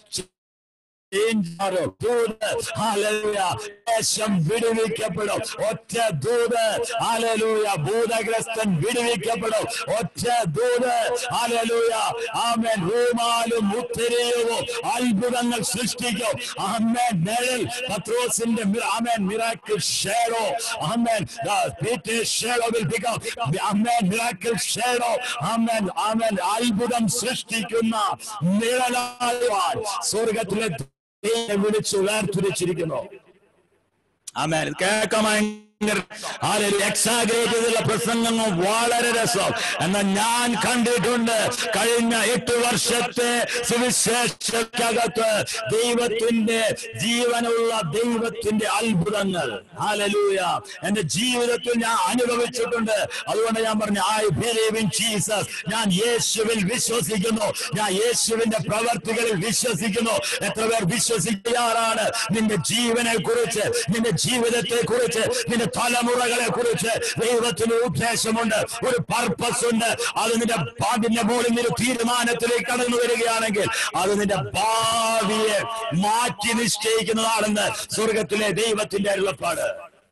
ദേശം വിടുവിക്കപ്പെടും ഒറ്റ ദൂത് ആലലൂയ ഭൂതഗ്രസ്തൻ വിടുവിക്കപ്പെടും ഒറ്റ ദൂത് ആലലൂയ ആമേൻ റൂമാലും ഉത്തരയവും അത്ഭുതങ്ങൾ സൃഷ്ടിക്കും ആമേൻ നിഴൽ പത്രോസിന്റെ മി- ആമേൻ മിറാക്കിൾ ഷേഡോ ആമേൻ പീറ്റർ ഷേഡോ വിൽ ബിക്കം ആമേൻ മിറാക്കിൾ ഷേഡോ ആമേൻ ആമേൻ അത്ഭുതം സൃഷ്ടിക്കുന്ന നിഴലായുവാൻ സ്വർഗത്തിലെ ദൈവം വിളിച്ചു വേർതിരിച്ചിരിക്കുന്നു ആമേൻ കേൾക്കാൻ എക്സാഗ്രേറ്റ് ചെയ്തുള്ള പ്രസംഗങ്ങൾ വളരെ രസം എന്നാൽ ഞാൻ കണ്ടിട്ടുണ്ട് കഴിഞ്ഞ എട്ട് വർഷത്തെ സുവിശേഷക്കകത്ത് ദൈവത്തിന്റെ ജീവനുള്ള ദൈവത്തിന്റെ അത്ഭുതങ്ങൾ ഹാലലൂയ എന്റെ ജീവിതത്തിൽ ഞാൻ അനുഭവിച്ചിട്ടുണ്ട് അതുകൊണ്ട് ഞാൻ പറഞ്ഞു ഐ ബിലീവ് ഇൻ ജീസസ് ഞാൻ യേശുവിൽ വിശ്വസിക്കുന്നു ഞാൻ യേശുവിന്റെ പ്രവർത്തികളിൽ വിശ്വസിക്കുന്നു എത്ര പേർ വിശ്വസിക്കാറാണ് നിന്റെ ജീവനെ കുറിച്ച് നിന്റെ ജീവിതത്തെ കുറിച്ച് നിന്റെ തലമുറകളെ കുറിച്ച് ദൈവത്തിന് ഉദ്ദേശമുണ്ട് ഒരു പർപ്പസ് ഉണ്ട് അത് നിന്റെ അതിന്റെ മുകളിൽ നിന്റെ തീരുമാനത്തിലേക്ക് കടന്നു വരികയാണെങ്കിൽ അത് നിന്റെ ഭാവിയെ മാറ്റി നിശ്ചയിക്കുന്നതാണെന്ന് സ്വർഗത്തിലെ ദൈവത്തിന്റെ അരുളപ്പാട്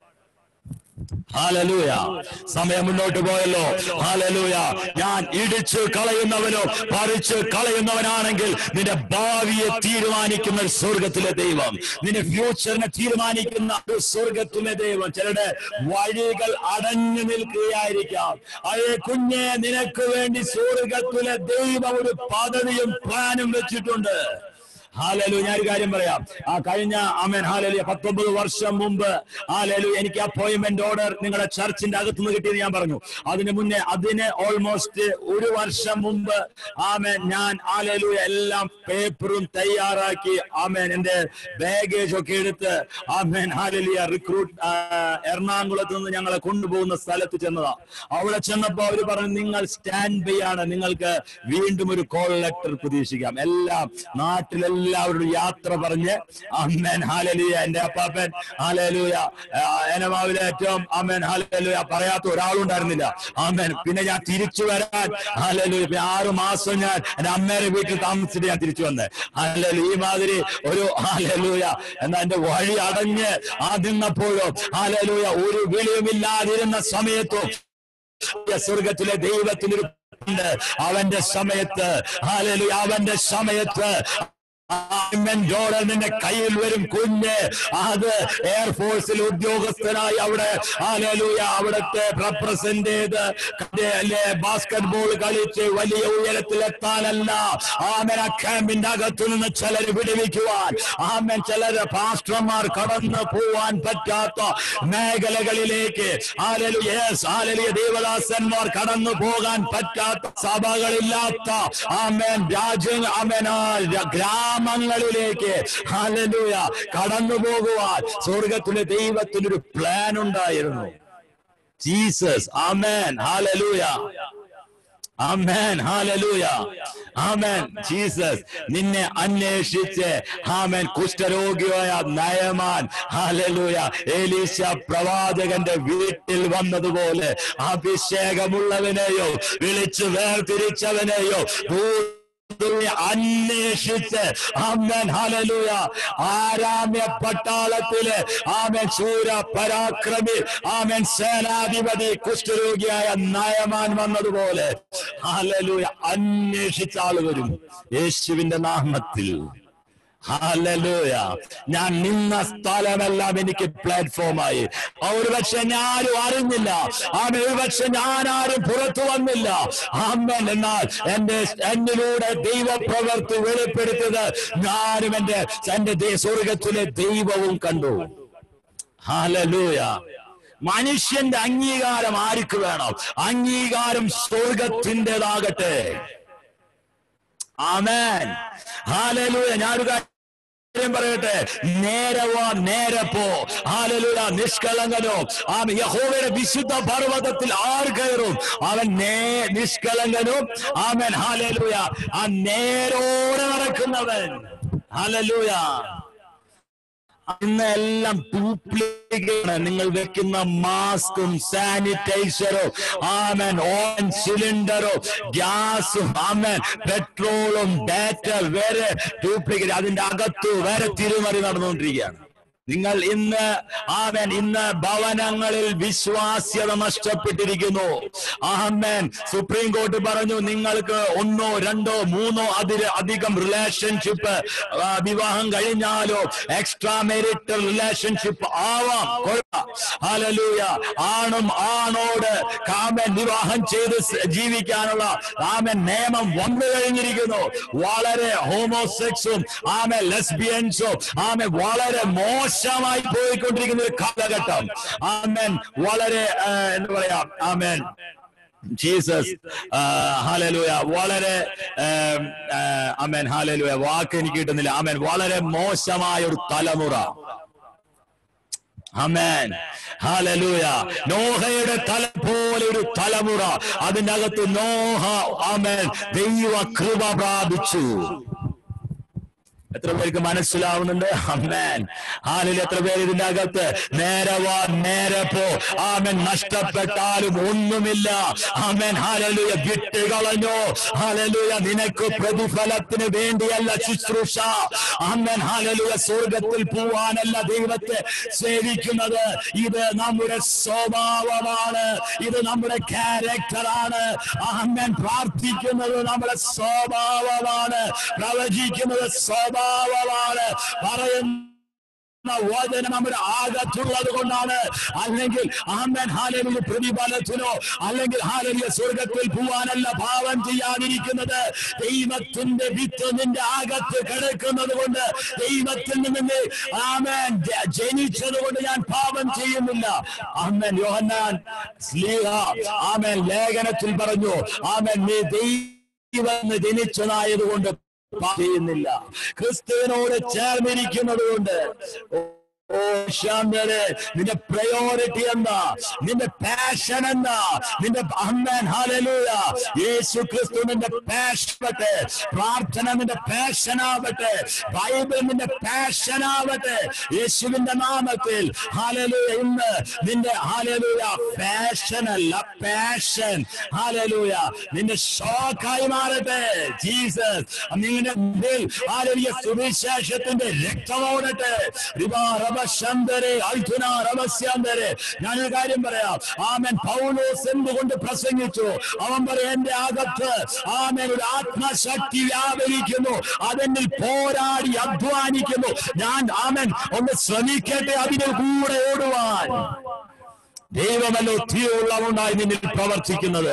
ഹാലലൂയ സമയം മുന്നോട്ട് പോയല്ലോ ഹാലലൂയ ഞാൻ ഇടിച്ചു കളയുന്നവനോ പറിച്ചു കളയുന്നവനാണെങ്കിൽ നിന്റെ ഭാവിയെ തീരുമാനിക്കുന്ന ഒരു സ്വർഗത്തിലെ ദൈവം നിന്റെ ഫ്യൂച്ചറിനെ തീരുമാനിക്കുന്ന ഒരു സ്വർഗത്തിലെ ദൈവം ചിലരുടെ വഴികൾ അടഞ്ഞു നിൽക്കുകയായിരിക്കാം അയേ കുഞ്ഞെ നിനക്ക് വേണ്ടി സ്വർഗത്തിലെ ദൈവം ഒരു പദ്ധതിയും പ്ലാനും വെച്ചിട്ടുണ്ട് ഹാലലു ഞാൻ ഒരു കാര്യം പറയാം ആ കഴിഞ്ഞ അമേൻ ഹാലലു പത്തൊമ്പത് വർഷം മുമ്പ് ഹാലലു എനിക്ക് അപ്പോയിന്റ്മെന്റ് ഓർഡർ നിങ്ങളുടെ ചർച്ചിന്റെ അകത്തുനിന്ന് കിട്ടിയെന്ന് ഞാൻ പറഞ്ഞു അതിന് മുന്നേ അതിന് ഓൾമോസ്റ്റ് ഒരു വർഷം മുമ്പ് ആമേൻ ഞാൻ ഹാലലു എല്ലാം പേപ്പറും തയ്യാറാക്കി ആമേൻ എന്റെ ബാഗേജ് ഒക്കെ എടുത്ത് ആമേൻ ഹാലലിയ റിക്രൂട്ട് എറണാകുളത്ത് നിന്ന് ഞങ്ങളെ കൊണ്ടുപോകുന്ന സ്ഥലത്ത് ചെന്നതാ അവിടെ ചെന്നപ്പോ അവര് പറഞ്ഞു നിങ്ങൾ സ്റ്റാൻഡ് ബൈ ആണ് നിങ്ങൾക്ക് വീണ്ടും ഒരു കോൾ ലെറ്റർ പ്രതീക്ഷിക്കാം എല്ലാം നാട്ടിലെല്ലാവരോടും യാത്ര പറഞ്ഞ് അമ്മേൻ ഹാലലുയ എന്റെ അപ്പാപ്പൻ ഹാലലുയ എനമാവിലെ ഏറ്റവും അമ്മേൻ ഹാലലുയ പറയാത്ത ഒരാളുണ്ടായിരുന്നില്ല അമ്മേൻ പിന്നെ ഞാൻ തിരിച്ചു വരാൻ ഹാലലുയ പിന്നെ ആറു മാസം ഞാൻ എന്റെ അമ്മയുടെ വീട്ടിൽ താമസിച്ചിട്ട് ഞാൻ തിരിച്ചു വന്നത് ഹാലലു ഈ മാതിരി ഒരു ഹാലലുയ എന്നാ എന്റെ വഴി അടഞ്ഞ് ആ നിന്നപ്പോഴും ഹാലലുയ ഒരു വിളിയുമില്ലാതിരുന്ന സമയത്തും സ്വർഗത്തിലെ ദൈവത്തിനൊരു ഉണ്ട്. അവന്റെ സമയത്ത് ഹാലലു അവന്റെ സമയത്ത് ആമേൻ. ജോർഡൻ നിന്റെ കയ്യിൽ വരും കുഞ്ഞ് അത് എയർഫോഴ്സിൽ ഉദ്യോഗസ്ഥനായി അവിടെ ഹാലലൂയ അവിടുത്തെ റെപ്രസെന്റ് ചെയ്ത് അല്ലെ ബാസ്കറ്റ് ബോൾ കളിച്ച് വലിയ ഉയരത്തിലെത്താനല്ല ആമൻ ആ ക്യാമ്പിന്റെ അകത്തു നിന്ന് ചിലർ വിടുവിക്കുവാൻ ആമൻ ചിലര് പാസ്റ്റർമാർ കടന്നു പോവാൻ പറ്റാത്ത മേഖലകളിലേക്ക് ആലലു യേസ് ആലലിയ ദേവദാസന്മാർ കടന്നു പോകാൻ പറ്റാത്ത സഭകളില്ലാത്ത ആമേൻ രാജ്യങ്ങൾ ആമേൻ ആ ഗ്രാമങ്ങളിലേക്ക് ഹാലലൂയ കടന്നു പോകുവാൻ സ്വർഗത്തിലെ ദൈവത്തിനൊരു പ്ലാൻ ഉണ്ടായിരുന്നു ജീസസ് ആമേൻ ഹാലലൂയ ആമേൻ ഹാലലൂയ ആമേൻ ജീസസ് നിന്നെ അന്വേഷിച്ച് ആമേൻ കുഷ്ഠരോഗിയായ നയമാൻ ഹാലലൂയ ഏലീശ പ്രവാചകന്റെ വീട്ടിൽ വന്നതുപോലെ അഭിഷേകമുള്ളവനെയോ വിളിച്ചു വേർതിരിച്ചവനെയോ ദൂതനെ അന്വേഷിച്ച് ആമേൻ ഹല്ലേലൂയ ആരാമ്യ പട്ടാളത്തില് ആമേൻ ശൂര പരാക്രമി ആമേൻ സേനാധിപതി കുഷ്ഠരോഗിയായ നയമാൻ വന്നതുപോലെ ഹല്ലേലൂയ അന്വേഷിച്ച ആള് വരും യേശുവിന്റെ നാമത്തിൽ ഹല്ലേലൂയ ഞാൻ നിന്ന സ്ഥലമെല്ലാം എനിക്ക് പ്ലാറ്റ്ഫോമായി ഒരുപക്ഷെ ഞാനും അറിഞ്ഞില്ല ആമൻ ഒരുപക്ഷെ ഞാനാരും പുറത്തു വന്നില്ല ആമൻ എന്നാൽ എന്റെ എന്നിലൂടെ ദൈവപ്രവർത്തി വെളിപ്പെടുത്തിയത് ഞാനും എന്റെ എന്റെ ദേ- സ്വർഗത്തിലെ ദൈവവും കണ്ടു ഹാലലൂയ മനുഷ്യന്റെ അംഗീകാരം ആർക്ക് വേണം അംഗീകാരം സ്വർഗത്തിൻ്റെതാകട്ടെ ആമേൻ ഹാലലൂയ ഞാനൊരു കാര്യം പറയട്ടെ നേരെ വാ നേരെ പോ ഹാലലൂയ നിഷ്കളങ്കനോ ആ യഹോവയുടെ വിശുദ്ധ പർവ്വതത്തിൽ ആർ കയറും അവൻ നേ നിഷ്കളങ്കനും ആമൻ ഹാലലൂയ ആ നേരോടെ നടക്കുന്നവൻ ഹാലലൂയ ഇന്നെല്ലാം ഡ്യൂപ്ലിക്കേറ്റ് നിങ്ങൾ വെക്കുന്ന മാസ്കും സാനിറ്റൈസറോ ആമൻ ഓൺ സിലിണ്ടറോ ഗ്യാസും ആമൻ പെട്രോളും ഡാറ്റ വരെ ഡ്യൂപ്ലിക്കേറ്റ് അതിന്റെ അകത്ത് വരെ തിരുമറി നടന്നുകൊണ്ടിരിക്കുകയാണ് നിങ്ങൾ ഇന്ന് ആമൻ ഇന്ന് ഭവനങ്ങളിൽ വിശ്വാസ്യത നഷ്ടപ്പെട്ടിരിക്കുന്നു ആമേൻ സുപ്രീം കോടതി പറഞ്ഞു നിങ്ങൾക്ക് ഒന്നോ രണ്ടോ മൂന്നോ അതിൽ അധികം റിലേഷൻഷിപ്പ് വിവാഹം കഴിഞ്ഞാലോ എക്സ്ട്രാ മെരിറ്റൽ റിലേഷൻഷിപ്പ് ആവാം ഹാലലൂയ ആണും ആണോട് കാമൻ വിവാഹം ചെയ്ത് സ് ജീവിക്കാനുള്ള ആമൻ നിയമം വന്നു കഴിഞ്ഞിരിക്കുന്നു വളരെ ഹോമോസെക്സും ആമെ ലെസ്ബിയൻസും ആമെ വളരെ മോശമായി പോയിക്കൊണ്ടിരിക്കുന്ന ഒരു കാലഘട്ടം ആമൻ വളരെ ആ, എന്താ പറയാ ആമൻ ജീസസ് ഹാലലൂയ വളരെ ആം, ആ, ആമേൻ ഹാലലൂയ വാക്ക് എനിക്ക് കിട്ടുന്നില്ല ആമേൻ വളരെ മോശമായ ഒരു തലമുറ അമേൻ ഹാലലൂയ നോഹയുടെ തല പോലെ ഒരു തലമുറ അതിന്റെ അകത്ത് നോഹ ആമേൻ ദൈവ കൃപ പ്രാപിച്ചു എത്ര പേർക്ക് മനസ്സിലാവുന്നുണ്ട് അമ്മേൻ ഹാലിൽ എത്ര പേര് ഇതിന്റെ അകത്ത് നേരെ വാ നേരെ പോ ആമൻ നഷ്ടപ്പെട്ടാലും ഒന്നുമില്ല ആമേൻ ഹാലലുയ വിട്ടുകളഞ്ഞോ ഹാലലുയ നിനക്ക് പ്രതിഫലത്തിന് വേണ്ടിയല്ല ശുശ്രൂഷ ആമേൻ ഹാലലുയ സ്വർഗത്തിൽ പോവാനല്ല ദൈവത്തെ സേവിക്കുന്നത് ഇത് നമ്മുടെ സ്വഭാവമാണ് ഇത് നമ്മുടെ ക്യാരക്ടറാണ് ആമേൻ പ്രാർത്ഥിക്കുന്നത് നമ്മുടെ സ്വഭാവമാണ് പ്രവചിക്കുന്നത് സ്വഭാവമാണ് പറയുന്ന വചനം നമ്മുടെ ആകത്തുള്ളത് കൊണ്ടാണ് അല്ലെങ്കിൽ ആമൻ ഹാലലിയ പ്രതിഫലത്തിനോ അല്ലെങ്കിൽ ഹാലലിയ സ്വർഗത്തിൽ പോവാനല്ല പാപം ചെയ്യാതിരിക്കുന്നത് ദൈവത്തിന്റെ വിത്ത് നിന്റെ ആകത്ത് കിടക്കുന്നത് കൊണ്ട് ദൈവത്തിൽ നിന്ന് നീ ആമൻ ജ- ജനിച്ചത് കൊണ്ട് ഞാൻ പാപം ചെയ്യുന്നില്ല ആമൻ യോഹന്നാൻ സ്ലീഹ ആമൻ ലേഖനത്തിൽ പറഞ്ഞു ആമൻ നീ ദൈവം ജനിച്ചതായത് കൊണ്ട് ചെയ്യുന്നില്ല ക്രിസ്തുവിനോട് ചേർന്നിരിക്കുന്നത് കൊണ്ട് ഓ ശാന്തരെ നിന്റെ പ്രയോറിറ്റി എന്താ നിന്റെ പാഷൻ എന്താ നിന്റെ അമ്മൻ ഹാലലൂയ യേശു ക്രിസ്തു നിന്റെ പാഷനട്ടെ പ്രാർത്ഥന നിന്റെ പാഷൻ ആവട്ടെ ബൈബിൾ നിന്റെ പാഷൻ ആവട്ടെ യേശുവിന്റെ നാമത്തിൽ ഹാലലൂയ ഇന്ന് നിന്റെ ഹാലലൂയ പാഷൻ അല്ല പാഷൻ ഹാലലൂയ നിന്റെ ഷോക്കായി മാറട്ടെ ജീസസ് നിങ്ങളുടെ മുമ്പിൽ ഹാലലിയ സുവിശേഷത്തിന്റെ രക്തമോടട്ടെ റിവാ റബശന്തരെ അൽതുന റബസ്യാന്തരെ ഞാനൊരു കാര്യം പറയാം ആമൻ പൗലോസ് എന്തുകൊണ്ട് പ്രസംഗിച്ചു അവൻ പറയാം എന്റെ അകത്ത് ആമൻ ഒരു ആത്മശക്തി വ്യാപരിക്കുന്നു അതെന്നിൽ പോരാടി അധ്വാനിക്കുന്നു ഞാൻ ആമൻ ഒന്ന് ശ്രമിക്കട്ടെ അതിന് കൂടെ ഓടുവാൻ ദൈവമല്ലോ തീയുള്ളവുണ്ടായി നിന്നിൽ പ്രവർത്തിക്കുന്നത്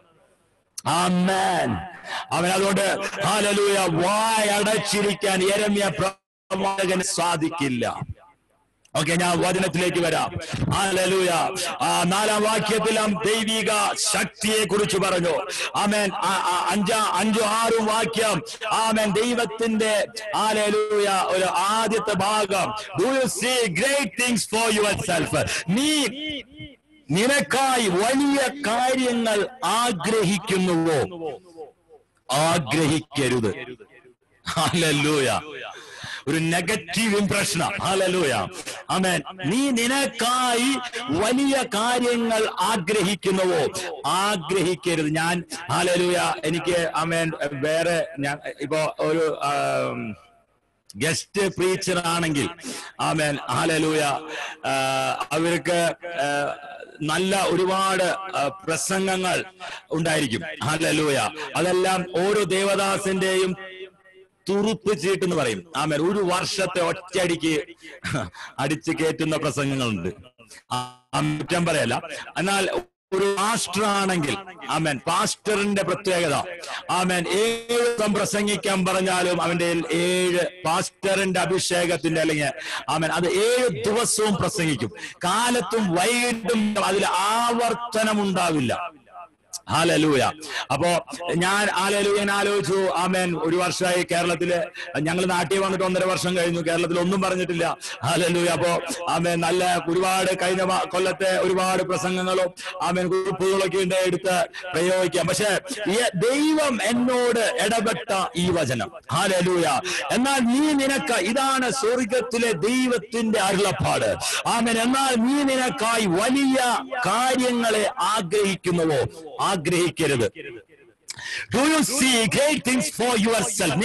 ആമേൻ അവൻ അതുകൊണ്ട് ഹാലലൂയ വായടച്ചിരിക്കാൻ എരമ്യ പ്രവാചകന് സാധിക്കില്ല ഓക്കെ ഞാൻ വചനത്തിലേക്ക് വരാം ഹാലലൂയ ആ നാലാം വാക്യത്തിലും ദൈവിക ശക്തിയെ കുറിച്ച് പറഞ്ഞു ആമേൻ ആ- ആ അഞ്ചാ അഞ്ചു ആറും വാക്യം ആമേൻ ദൈവത്തിന്റെ ഹാലലൂയ ഒരു ആദ്യത്തെ ഭാഗം do you see great things for yourself നീ നിനക്കായി വലിയ കാര്യങ്ങൾ ആഗ്രഹിക്കുന്നുവോ ആഗ്രഹിക്കരുത് ഹല്ലേലൂയ ഒരു നെഗറ്റീവ് ഇംപ്രഷൻ ഹല്ലേലൂയ ആമേൻ നീ നിനക്കായി വലിയ കാര്യങ്ങൾ ആഗ്രഹിക്കുന്നുവോ ആഗ്രഹിക്കരുത് ഞാൻ ഹല്ലേലൂയ എനിക്ക് ആമേൻ വേറെ ഞാൻ ഇപ്പോ ഒരു ആം, ഗസ്റ്റ് പ്രീച്ചർ ആണെങ്കിൽ ആമേൻ ഹാലലൂയ അവർക്ക് ആ, നല്ല ഒരുപാട് ആ, പ്രസംഗങ്ങൾ ഉണ്ടായിരിക്കും ഹാലലൂയ അതെല്ലാം ഓരോ ദേവദാസിന്റെയും തുറുപ്പ് ചീട്ട് എന്ന് പറയും ആമേൻ ഒരു വർഷത്തെ ഒറ്റയടിക്ക് അടിച്ചു കയറ്റുന്ന പ്രസംഗങ്ങളുണ്ട് ആ, ആ, കുറ്റം പറയല്ല എന്നാൽ ഒരു പാസ്റ്റർ ആണെങ്കിൽ ആമേൻ പാസ്റ്ററിന്റെ പ്രത്യേകത ആമേൻ ഏഴ് ദിവസം പ്രസംഗിക്കാൻ പറഞ്ഞാലും അവന്റെ ഏഴ് പാസ്റ്ററിന്റെ അഭിഷേകത്തിന്റെ അല്ലെങ്കിൽ ആമേൻ അത് ഏഴ് ദിവസവും പ്രസംഗിക്കും കാലത്തും വൈകിട്ടും അതിൽ ആവർത്തനം ഉണ്ടാവില്ല ഹാലലൂയ അപ്പോ ഞാൻ ആലലൂയ ഞാൻ ആലോചിച്ചു ആമേൻ ഒരു വർഷമായി കേരളത്തില് ഞങ്ങൾ നാട്ടിൽ വന്നിട്ട് ഒന്നര വർഷം കഴിഞ്ഞു കേരളത്തിൽ ഒന്നും പറഞ്ഞിട്ടില്ല ഹാലലൂയ അപ്പോ ആമേൻ നല്ല ഒരുപാട് കഴിഞ്ഞ വ- കൊല്ലത്തെ ഒരുപാട് പ്രസംഗങ്ങളും ആമേൻ കുറിപ്പുകളൊക്കെ ഉണ്ട് എടുത്ത് പ്രയോഗിക്കാം പക്ഷെ ഈ ദൈവം എന്നോട് ഇടപെട്ട ഈ വചനം ഹാലലൂയ എന്നാൽ നീ നിനക്ക് ഇതാണ് സ്വർഗത്തിലെ ദൈവത്തിന്റെ അരുളപ്പാട് ആമേൻ എന്നാൽ നീ നിനക്കായി വലിയ കാര്യങ്ങളെ ആഗ്രഹിക്കുന്നുവോ ആഗ്രഹിക്കരുത് do you see great things for yourself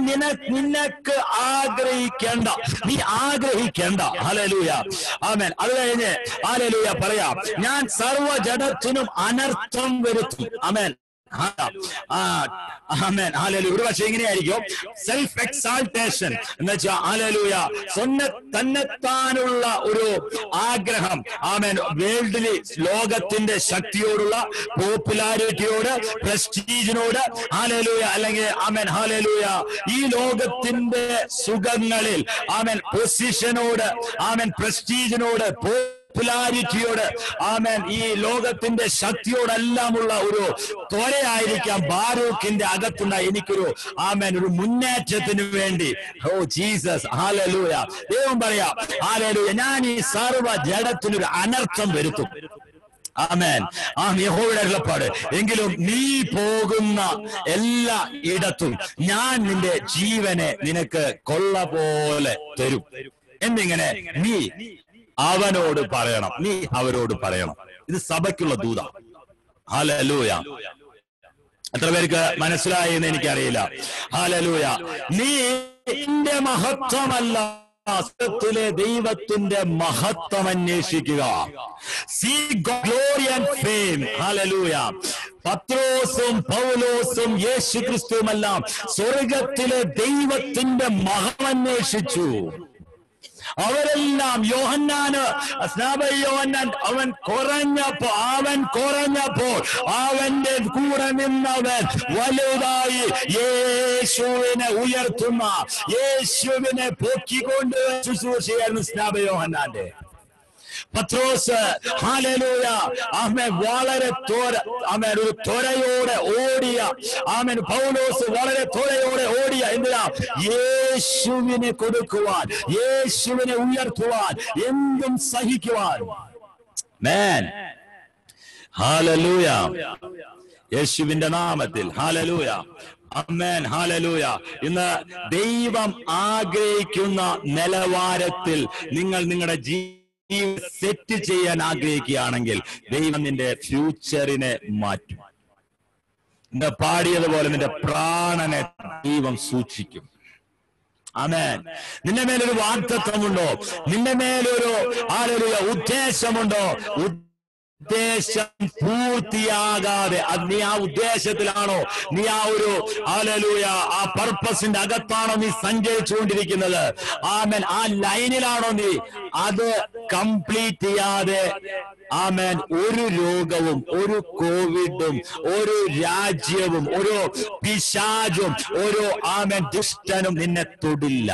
നിനക്ക് ആഗ്രഹിക്കേണ്ട നീ ആഗ്രഹിക്കേണ്ട ഹലലൂയ ആമേൻ അത് കഴിഞ്ഞ് ഹലലൂയ പറയാം ഞാൻ സർവ്വ ജഡത്തിനും അനർത്ഥം വരുത്തും ആമേൻ ആ, ആ, ആമേൻ ഹാലലൂയ ഒരു പക്ഷേ ഇങ്ങനെയായിരിക്കും സെൽഫ് എക്സാൾട്ടേഷൻ എന്ന് വെച്ചാൽ ഹാലലൂയ സ്വന്ന തന്നെത്താനുള്ള ഒരു ആഗ്രഹം ആമേൻ വേൾഡിലെ ലോകത്തിന്റെ ശക്തിയോടുള്ള പോപ്പുലാരിറ്റിയോട് പ്രസ്റ്റീജിനോട് ഹാലലൂയ അല്ലെങ്കിൽ ആമേൻ ഹാലലൂയ ഈ ലോകത്തിന്റെ സുഖങ്ങളിൽ ആമേൻ പൊസിഷനോട് ആമേൻ പ്രസ്റ്റീജിനോട് പോപ്പുലാരിറ്റിയോട് ആമേൻ ഈ ലോകത്തിന്റെ ശക്തിയോടെല്ലാമുള്ള ഒരു ത്വരയായിരിക്കാം ബാരൂഖിന്റെ അകത്തുള്ള എനിക്കൊരു ആമേൻ ഒരു മുന്നേറ്റത്തിന് വേണ്ടി ഓ ജീസസ് ഹാലലൂയ ദൈവം പറയാ ഹാലലൂയ ഞാൻ ഈ സർവ്വ ജഡത്തിനൊരു അനർത്ഥം വരുത്തും ആമേൻ ആ യഹോവയുടെ അരുളപ്പാട് എങ്കിലും നീ പോകുന്ന എല്ലാ ഇടത്തും ഞാൻ നിന്റെ ജീവനെ നിനക്ക് കൊള്ള പോലെ തരും എന്നിങ്ങനെ നീ അവനോട് പറയണം നീ അവരോട് പറയണം ഇത് സഭയ്ക്കുള്ള ദൂത ഹാലലൂയ എത്ര പേർക്ക് മനസ്സിലായി എന്ന് എനിക്കറിയില്ല ഹാലലൂയ നീ നിന്റെ മഹത്വമല്ല സ്വർഗ്ഗത്തിലെ ദൈവത്തിന്റെ മഹത്വം അന്വേഷിക്കുക സീ ഗ്ലോറി ആൻഡ് ഫെയിം ഹാലലൂയ പത്രോസും പൗലോസും യേശു ക്രിസ്തുവുമെല്ലാം സ്വർഗത്തിലെ ദൈവത്തിന്റെ മഹം അന്വേഷിച്ചു അവരെല്ലാം യോഹന്നാന് സ്നാപക യോഹന്നാൻ അവൻ കുറഞ്ഞപ്പോ അവൻ കുറഞ്ഞപ്പോൾ അവന്റെ കൂടെ നിന്നവൻ വലുതായി യേശുവിനെ ഉയർത്തുന്ന യേശുവിനെ പൊക്കിക്കൊണ്ട് ശുശ്രൂഷയായിരുന്നു സ്നാപക യോഹന്നാന്റെ പത്രോസ് ഹാലലൂയ ആമേൻ വളരെ തോര ആമേൻ ഒരു ത്വരയോടെ ഓടിയ ആമേൻ പൗലോസ് വളരെ ത്വരയോടെ ഓടിയ എന്തിനാ യേശുവിനെ കൊടുക്കുവാൻ യേശുവിനെ ഉയർത്തുവാൻ എന്തും സഹിക്കുവാൻ മേൻ ഹാലലൂയ യേശുവിന്റെ നാമത്തിൽ ഹാലലൂയ അമ്മേൻ ഹാലലൂയ ഇന്ന് ദൈവം ആഗ്രഹിക്കുന്ന നിലവാരത്തിൽ നിങ്ങൾ നിങ്ങളുടെ ജീവിതം സെറ്റ് ചെയ്യാൻ ആഗ്രഹിക്കുകയാണെങ്കിൽ ദൈവം നിന്റെ ഫ്യൂച്ചറിനെ മാറ്റും ഇന്ന് പാടിയതുപോലെ നിന്റെ പ്രാണനെ ദൈവം സൂക്ഷിക്കും ആമേൻ നിന്റെ മേലൊരു വാഗ്ദത്വമുണ്ടോ നിന്റെ മേലൊരു ആരൊരു ഉദ്ദേശമുണ്ടോ ഉദ്ദേശം പൂർത്തിയാകാതെ അത് നീ ആ ഉദ്ദേശത്തിലാണോ നീ ആ ഒരു ആലലൂയ ആ പർപ്പസിന്റെ അകത്താണോ നീ സഞ്ചരിച്ചുകൊണ്ടിരിക്കുന്നത് ആമേൻ ആ ലൈനിലാണോ നീ അത് കംപ്ലീറ്റ് ചെയ്യാതെ ആമേൻ ഒരു രോഗവും ഒരു കോവിഡും ഒരു രാജ്യവും ഒരു പിശാചും ഒരു ആമേൻ ദുഷ്ടനും നിന്നെ തൊടില്ല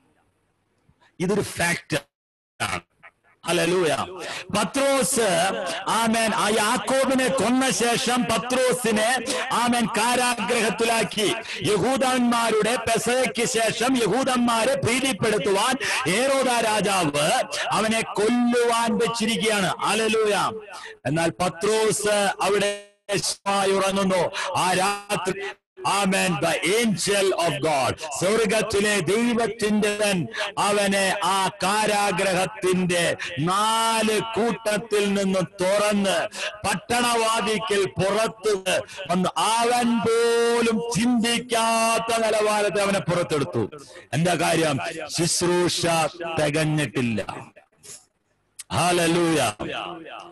ഇതൊരു ഫാക്ടർ ആണ് ഹല്ലേലൂയ പത്രോസ് ആമേൻ ആ യാക്കോബിനെ കൊന്ന ശേഷം പത്രോസിനെ ആമേൻ കാരാഗ്രഹത്തിലാക്കി യഹൂദന്മാരുടെ പെസയ്ക്ക് ശേഷം യഹൂദന്മാരെ പ്രീതിപ്പെടുത്തുവാൻ ഏറോദ രാജാവ് അവനെ കൊല്ലുവാൻ വെച്ചിരിക്കുകയാണ് ഹല്ലേലൂയ എന്നാൽ പത്രോസ് അവിടെ ശായി ഉറങ്ങുന്നു ആ രാത്രി ആമേൻ ദ ഏഞ്ചൽ ഓഫ് ഗോഡ് സ്വർഗത്തിലെ ദൈവത്തിന്റെ അവനെ ആ കാരാഗ്രഹത്തിന്റെ നാല് കൂട്ടത്തിൽ നിന്ന് തുറന്ന് പട്ടണവാദിക്കൽ പുറത്ത് വന്ന് അവൻ പോലും ചിന്തിക്കാത്ത നിലവാരത്തെ അവനെ പുറത്തെടുത്തു എന്താ കാര്യം ശുശ്രൂഷ തികഞ്ഞിട്ടില്ല ഹാലലൂയ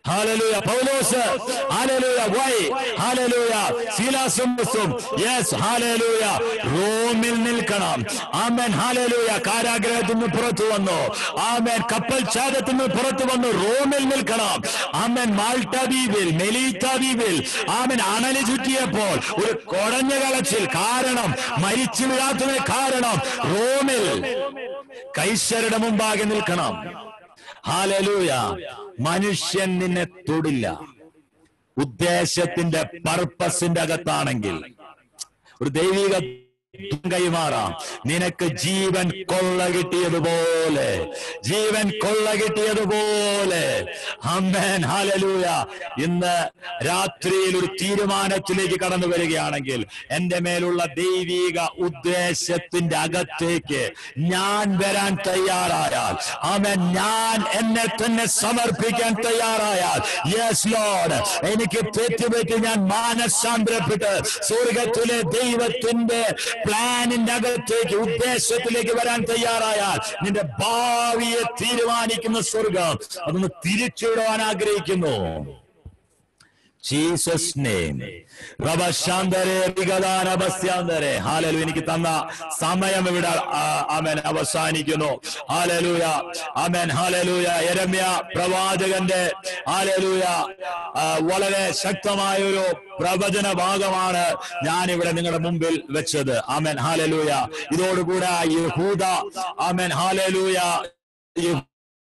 ഹാലലൂയ പൗലോസ് ഹാലലൂയ വൈ ഹാലലൂയ ശീലാസും യെസ് ഹാലലൂയ റോമിൽ നിൽക്കണം ആമേൻ ഹാലലൂയ കാരാഗ്രഹത്തിൽ നിന്ന് പുറത്തു വന്നു ആമേൻ കപ്പൽ ഛാദത്തിൽ നിന്ന് പുറത്തു വന്നു റോമിൽ നിൽക്കണം ആമേൻ മാൾട്ട ദ്വീപിൽ മെലീത്ത ദ്വീപിൽ ആമേൻ അണലി ചുറ്റിയപ്പോൾ ഒരു കുടഞ്ഞ കളച്ചിൽ കാരണം മരിച്ചു വീഴാത്തതിന് കാരണം റോമിൽ കൈസരുടെ മുമ്പാകെ നിൽക്കണം ഹാലലൂയ മനുഷ്യൻ നിന്നെ തൊടില്ല ഉദ്ദേശത്തിന്റെ പർപ്പസിന്റെ അകത്താണെങ്കിൽ ഒരു ദൈവിക കൈമാറാം നിനക്ക് ജീവൻ കൊള്ള കിട്ടിയതുപോലെ ജീവൻ കൊള്ള കിട്ടിയതുപോലെ അമ്മേൻ ഹാലലൂയ ഇന്ന് രാത്രിയിൽ ഒരു തീരുമാനത്തിലേക്ക് കടന്നു വരികയാണെങ്കിൽ എന്റെ മേലുള്ള ദൈവിക ഉദ്ദേശത്തിന്റെ അകത്തേക്ക് ഞാൻ വരാൻ തയ്യാറായാൽ ആമേൻ ഞാൻ എന്നെ തന്നെ സമർപ്പിക്കാൻ തയ്യാറായാൽ യെസ് ലോഡ് എനിക്ക് തെറ്റുപറ്റി ഞാൻ മാനസാന്തരപ്പെട്ട് സ്വർഗത്തിലെ ദൈവത്തിന്റെ പ്ലാനിന്റെ അകത്തേക്ക് ഉദ്ദേശത്തിലേക്ക് വരാൻ തയ്യാറായാൽ നിന്റെ ഭാവിയെ തീരുമാനിക്കുന്ന സ്വർഗം അതൊന്ന് തിരിച്ചുവിടുവാൻ ആഗ്രഹിക്കുന്നു ജീസസ് നെയിം റബശാന്തരെ വിഗതാനപസ്യാന്തരെ ഹാലലു എനിക്ക് തന്ന സമയം ഇവിടെ ആമേൻ അവസാനിക്കുന്നു ഹാലലൂയ ആമേൻ ഹാലലൂയ എരമ്യ പ്രവാചകന്റെ ഹാലലൂയ ആ, വളരെ ശക്തമായ ഒരു പ്രവചന ഭാഗമാണ് ഞാൻ ഇവിടെ നിങ്ങളുടെ മുമ്പിൽ വെച്ചത് ആമേൻ ഹാലലൂയ ഇതോടുകൂടെ യഹൂദ ആമേൻ ഹാലലൂയ യഹൂ-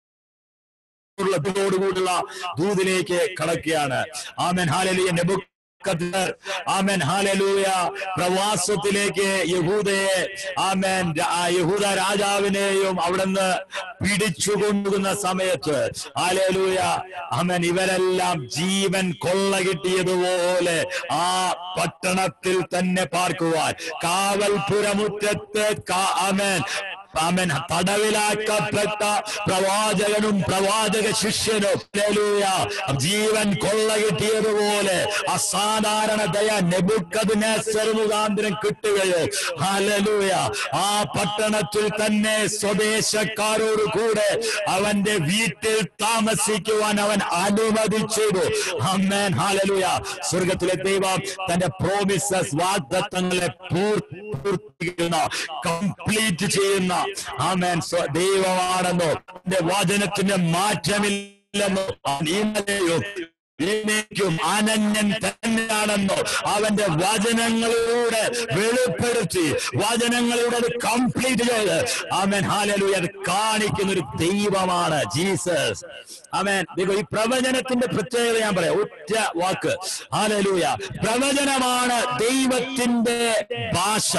ഉള്ളതോടുകൂടിയുള്ള ദൂതിലേക്ക് കടക്കുകയാണ് ആമൻ ഹാലലിയ നെബുക്കദ്നേർ ആമൻ ഹാലലൂയ പ്രവാസത്തിലേക്ക് യഹൂദയെ ആമൻ രാ- ആ യഹൂദ രാജാവിനെയും അവിടുന്ന് പിടിച്ചുകൊണ്ടുന്ന സമയത്ത് ഹാലലൂയ ആമൻ ഇവരെല്ലാം ജീവൻ കൊള്ള കിട്ടിയതുപോലെ ആ പട്ടണത്തിൽ തന്നെ പാർക്കുവാൻ കാവൽപുരമുറ്റത്ത് കാ- ആമേൻ ആമേൻ തടവിലാക്കപ്പെട്ട പ്രവാചകനും പ്രവാചക ശിഷ്യനും ഹല്ലേലൂയ, ജീവൻ കൊള്ള കിട്ടിയതുപോലെ അസാധാരണ ദയ നെബുക്കതിനേസർ മുഖാന്തരം കിട്ടുകയോ ഹല്ലേലൂയ ആ പട്ടണത്തിൽ തന്നെ സ്വദേശക്കാരോട് കൂടെ അവന്റെ വീട്ടിൽ താമസിക്കുവാൻ അവൻ അനുവദിച്ചു അമ്മേൻ ഹാലലൂയ സ്വർഗത്തിലെ ദൈവം തന്റെ പ്രോമിസസ് വാഗ്ദത്തങ്ങളെ പൂർത്തീകരിക്കുന്ന കംപ്ലീറ്റ് ചെയ്യുന്ന ആമേൻ സ്വ- ദൈവമാണെന്നോ എന്റെ വചനത്തിന്റെ മാറ്റമില്ലെന്നോ അവൻ ഇന്നലെയും എന്നേക്കും അനന്യൻ തന്നെയാണെന്നോ അവന്റെ വചനങ്ങളിലൂടെ വെളിപ്പെടുത്തി വചനങ്ങളിലൂടെ അത് കംപ്ലീറ്റ് ചെയ്ത് ആമേൻ ഹാലലൂയ അത് കാണിക്കുന്ന ഒരു ദൈവമാണ് ജീസസ് ആമേൻ ദൈവം ഈ പ്രവചനത്തിന്റെ പ്രത്യേകത ഞാൻ പറയാം ഒറ്റ വാക്ക് ഹാലലൂയ പ്രവചനമാണ് ദൈവത്തിന്റെ ഭാഷ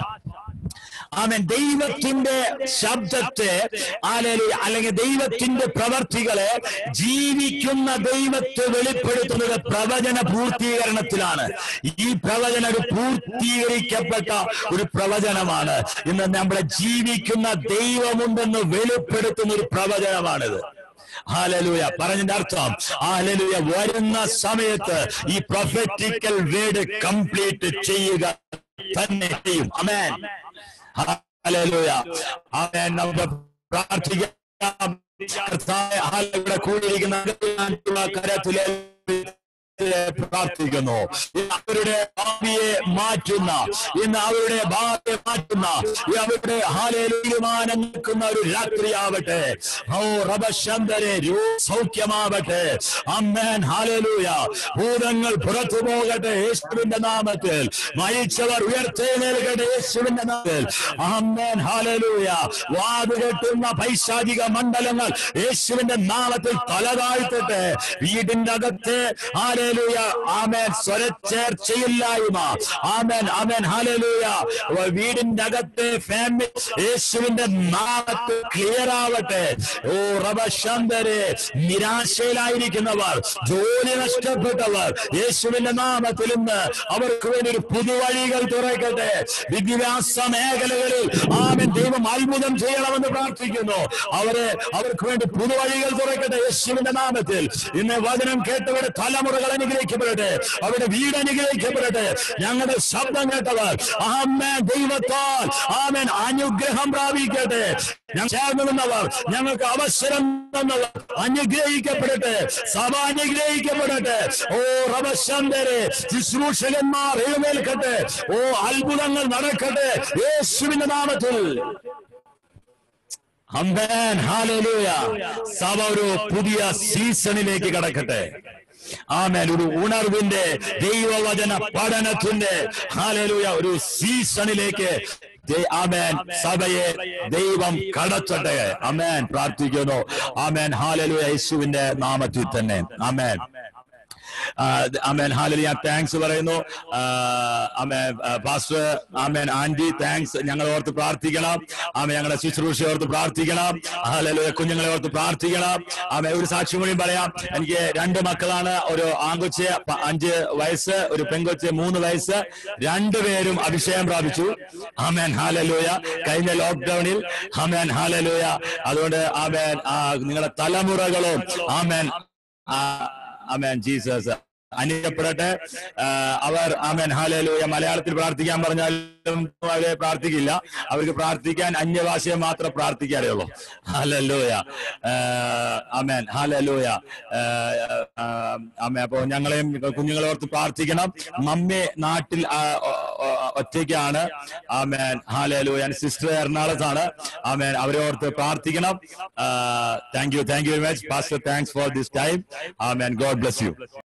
ആമൻ ദൈവത്തിന്റെ ശബ്ദത്തെ ആലലി അല്ലെങ്കിൽ ദൈവത്തിന്റെ പ്രവർത്തികളെ ജീവിക്കുന്ന ദൈവത്തെ വെളിപ്പെടുത്തുന്നത് പ്രവചന പൂർത്തീകരണത്തിലാണ് ഈ പ്രവചനം ഒരു പൂർത്തീകരിക്കപ്പെട്ട ഒരു പ്രവചനമാണ് ഇന്ന് നമ്മളെ ജീവിക്കുന്ന ദൈവമുണ്ടെന്ന് വെളിപ്പെടുത്തുന്ന ഒരു പ്രവചനമാണിത് ഹാലലൂയ പറഞ്ഞതിന്റെ അർത്ഥം ഹാലലൂയ വരുന്ന സമയത്ത് ഈ പ്രൊഫറ്റിക്കൽ വേർഡ് കംപ്ലീറ്റ് ചെയ്യുക തന്നെ ചെയ്യും അമേൻ ഹല്ലേലൂയ ആമേൻ നമുക്ക് പ്രാർത്ഥിക്കാം കർത്താവേ, ഹല്ലേലൂയ കൂടിയിരിക്കുന്ന കരത്തിലെ പ്രാർത്ഥിക്കുന്നു ഇന്ന് അവരുടെ ഭാവിയെ മാറ്റുന്ന ഇന്ന് അവരുടെ ഭാവിയെ മാറ്റുന്ന ഈ അവരുടെ ഹാലയിൽ തീരുമാനം നിൽക്കുന്ന ഒരു രാത്രിയാവട്ടെ ഓ റബശന്തരെ സൗഖ്യമാവട്ടെ അമ്മേൻ ഹാലലൂയ ഭൂതങ്ങൾ പുറത്തു പോകട്ടെ യേശുവിന്റെ നാമത്തിൽ മരിച്ചവർ ഉയർത്തെഴുന്നേൽക്കട്ടെ യേശുവിന്റെ നാമത്തിൽ അമ്മേൻ ഹാലലൂയ വാത് കെട്ടുന്ന പൈശാചിക മണ്ഡലങ്ങൾ യേശുവിന്റെ നാമത്തിൽ തലതാഴ്ത്തട്ടെ വീടിന്റെ അകത്ത് ഹാലലൂയ ആമേൻ സ്വരച്ചേർച്ചയില്ലായ്മ ആമേൻ ആമേൻ ഹാലലൂയ വീടിന്റെ അകത്ത് ഫാമിലി യേശുവിന്റെ നാമത്തിൽ ക്ലിയർ ആവട്ടെ ഓ റബശന്തരെ നിരാശയിലായിരിക്കുന്നവർ ജോലി നഷ്ടപ്പെട്ടവർ യേശുവിന്റെ നാമത്തിൽ ഇന്ന് അവർക്ക് വേണ്ടി ഒരു പുതുവഴികൾ തുറക്കട്ടെ വിദ്യാഭ്യാസ മേഖലകളിൽ ആമൻ ദൈവം അത്ഭുതം ചെയ്യണമെന്ന് പ്രാർത്ഥിക്കുന്നു അവരെ അവർക്ക് വേണ്ടി പുതുവഴികൾ തുറക്കട്ടെ യേശുവിന്റെ നാമത്തിൽ ഇന്ന് വചനം കേട്ടവരുടെ തലമുറകളെ അനുഗ്രഹിക്കപ്പെടട്ടെ അവരുടെ വീട് അനുഗ്രഹിക്കപ്പെടട്ടെ ഞങ്ങളുടെ ശബ്ദം കേട്ടവർ ആമേൻ ദൈവത്താൽ ആമേൻ അനുഗ്രഹം പ്രാപിക്കട്ടെ ഞാൻ ചേർന്ന് നിന്നവർ ഞങ്ങൾക്ക് അവസരം തന്നവർ അനുഗ്രഹിക്കപ്പെടട്ടെ സഭ അനുഗ്രഹിക്കപ്പെടട്ടെ ഓ റബശന്തരെ ശുശ്രൂഷകന്മാർ എഴുന്നേൽക്കട്ടെ ഓ അത്ഭുതങ്ങൾ നടക്കട്ടെ യേശുവിന്റെ നാമത്തിൽ അമ്പേൻ ഹാലലൂയ സഭ ഒരു പുതിയ സീസണിലേക്ക് കടക്കട്ടെ ആമേൻ ഒരു ഉണർവിന്റെ ദൈവവചന പഠനത്തിന്റെ ഹാലലൂയ ഒരു സീസണിലേക്ക് ദേ- ആമേൻ സഭയെ ദൈവം കടത്തട്ടെ അമേൻ പ്രാർത്ഥിക്കുന്നു ആമേൻ ഹാലലൂയ യേശുവിന്റെ നാമത്തിൽ തന്നെ ആമേൻ അമേൻ ഹാലലിയ താങ്ക്സ് പറയുന്നു അമേൻ പാസ്റ്റർ ആമേൻ ആന്റി താങ്ക്സ് ഞങ്ങളെ ഓർത്ത് പ്രാർത്ഥിക്കണം ആമേ ഞങ്ങളുടെ ശുശ്രൂഷ ഓർത്ത് പ്രാർത്ഥിക്കണം ഹാലലുയ കുഞ്ഞുങ്ങളെ ഓർത്ത് പ്രാർത്ഥിക്കണം ആമേ ഒരു സാക്ഷ്യം കൂടിയും പറയാം എനിക്ക് രണ്ട് മക്കളാണ് ഒരു ആൺകൊച്ച് പ- അഞ്ച് വയസ്സ് ഒരു പെൺകൊച്ച് മൂന്ന് വയസ്സ് രണ്ടുപേരും അഭിഷേകം പ്രാപിച്ചു ആമേൻ ഹാലലൂയ കഴിഞ്ഞ ലോക്ക്ഡൌണിൽ ആമേൻ ഹാലലൂയ അതുകൊണ്ട് ആമേൻ ആ, നിങ്ങളുടെ തലമുറകളും ആമേൻ ആ, ആമേൻ ജീസസ് അനുഗ്രഹപ്പെടട്ടെ ആ, അവർ ആമേൻ ഹാലലൂയ മലയാളത്തിൽ പ്രാർത്ഥിക്കാൻ പറഞ്ഞാലും അവരെ പ്രാർത്ഥിക്കില്ല അവർക്ക് പ്രാർത്ഥിക്കാൻ അന്യഭാഷയെ മാത്രം പ്രാർത്ഥിക്കാറേ ഉള്ളൂ ഹാലലൂയ ആമേൻ ഹാലലൂയ ആമേ അപ്പോ ഞങ്ങളെയും കുഞ്ഞുങ്ങളെ ഓർത്ത് പ്രാർത്ഥിക്കണം മമ്മി നാട്ടിൽ ആ, ഒ- ഒ- ഒറ്റയ്ക്കാണ് ആമേൻ ഹാലലൂയ സിസ്റ്റർ എറണാകുളത്താണ് ആമേൻ അവരെ ഓർത്ത് പ്രാർത്ഥിക്കണം thank you thank you very much pastor thanks for this time ആമേൻ ഗോഡ് ബ്ലസ് യു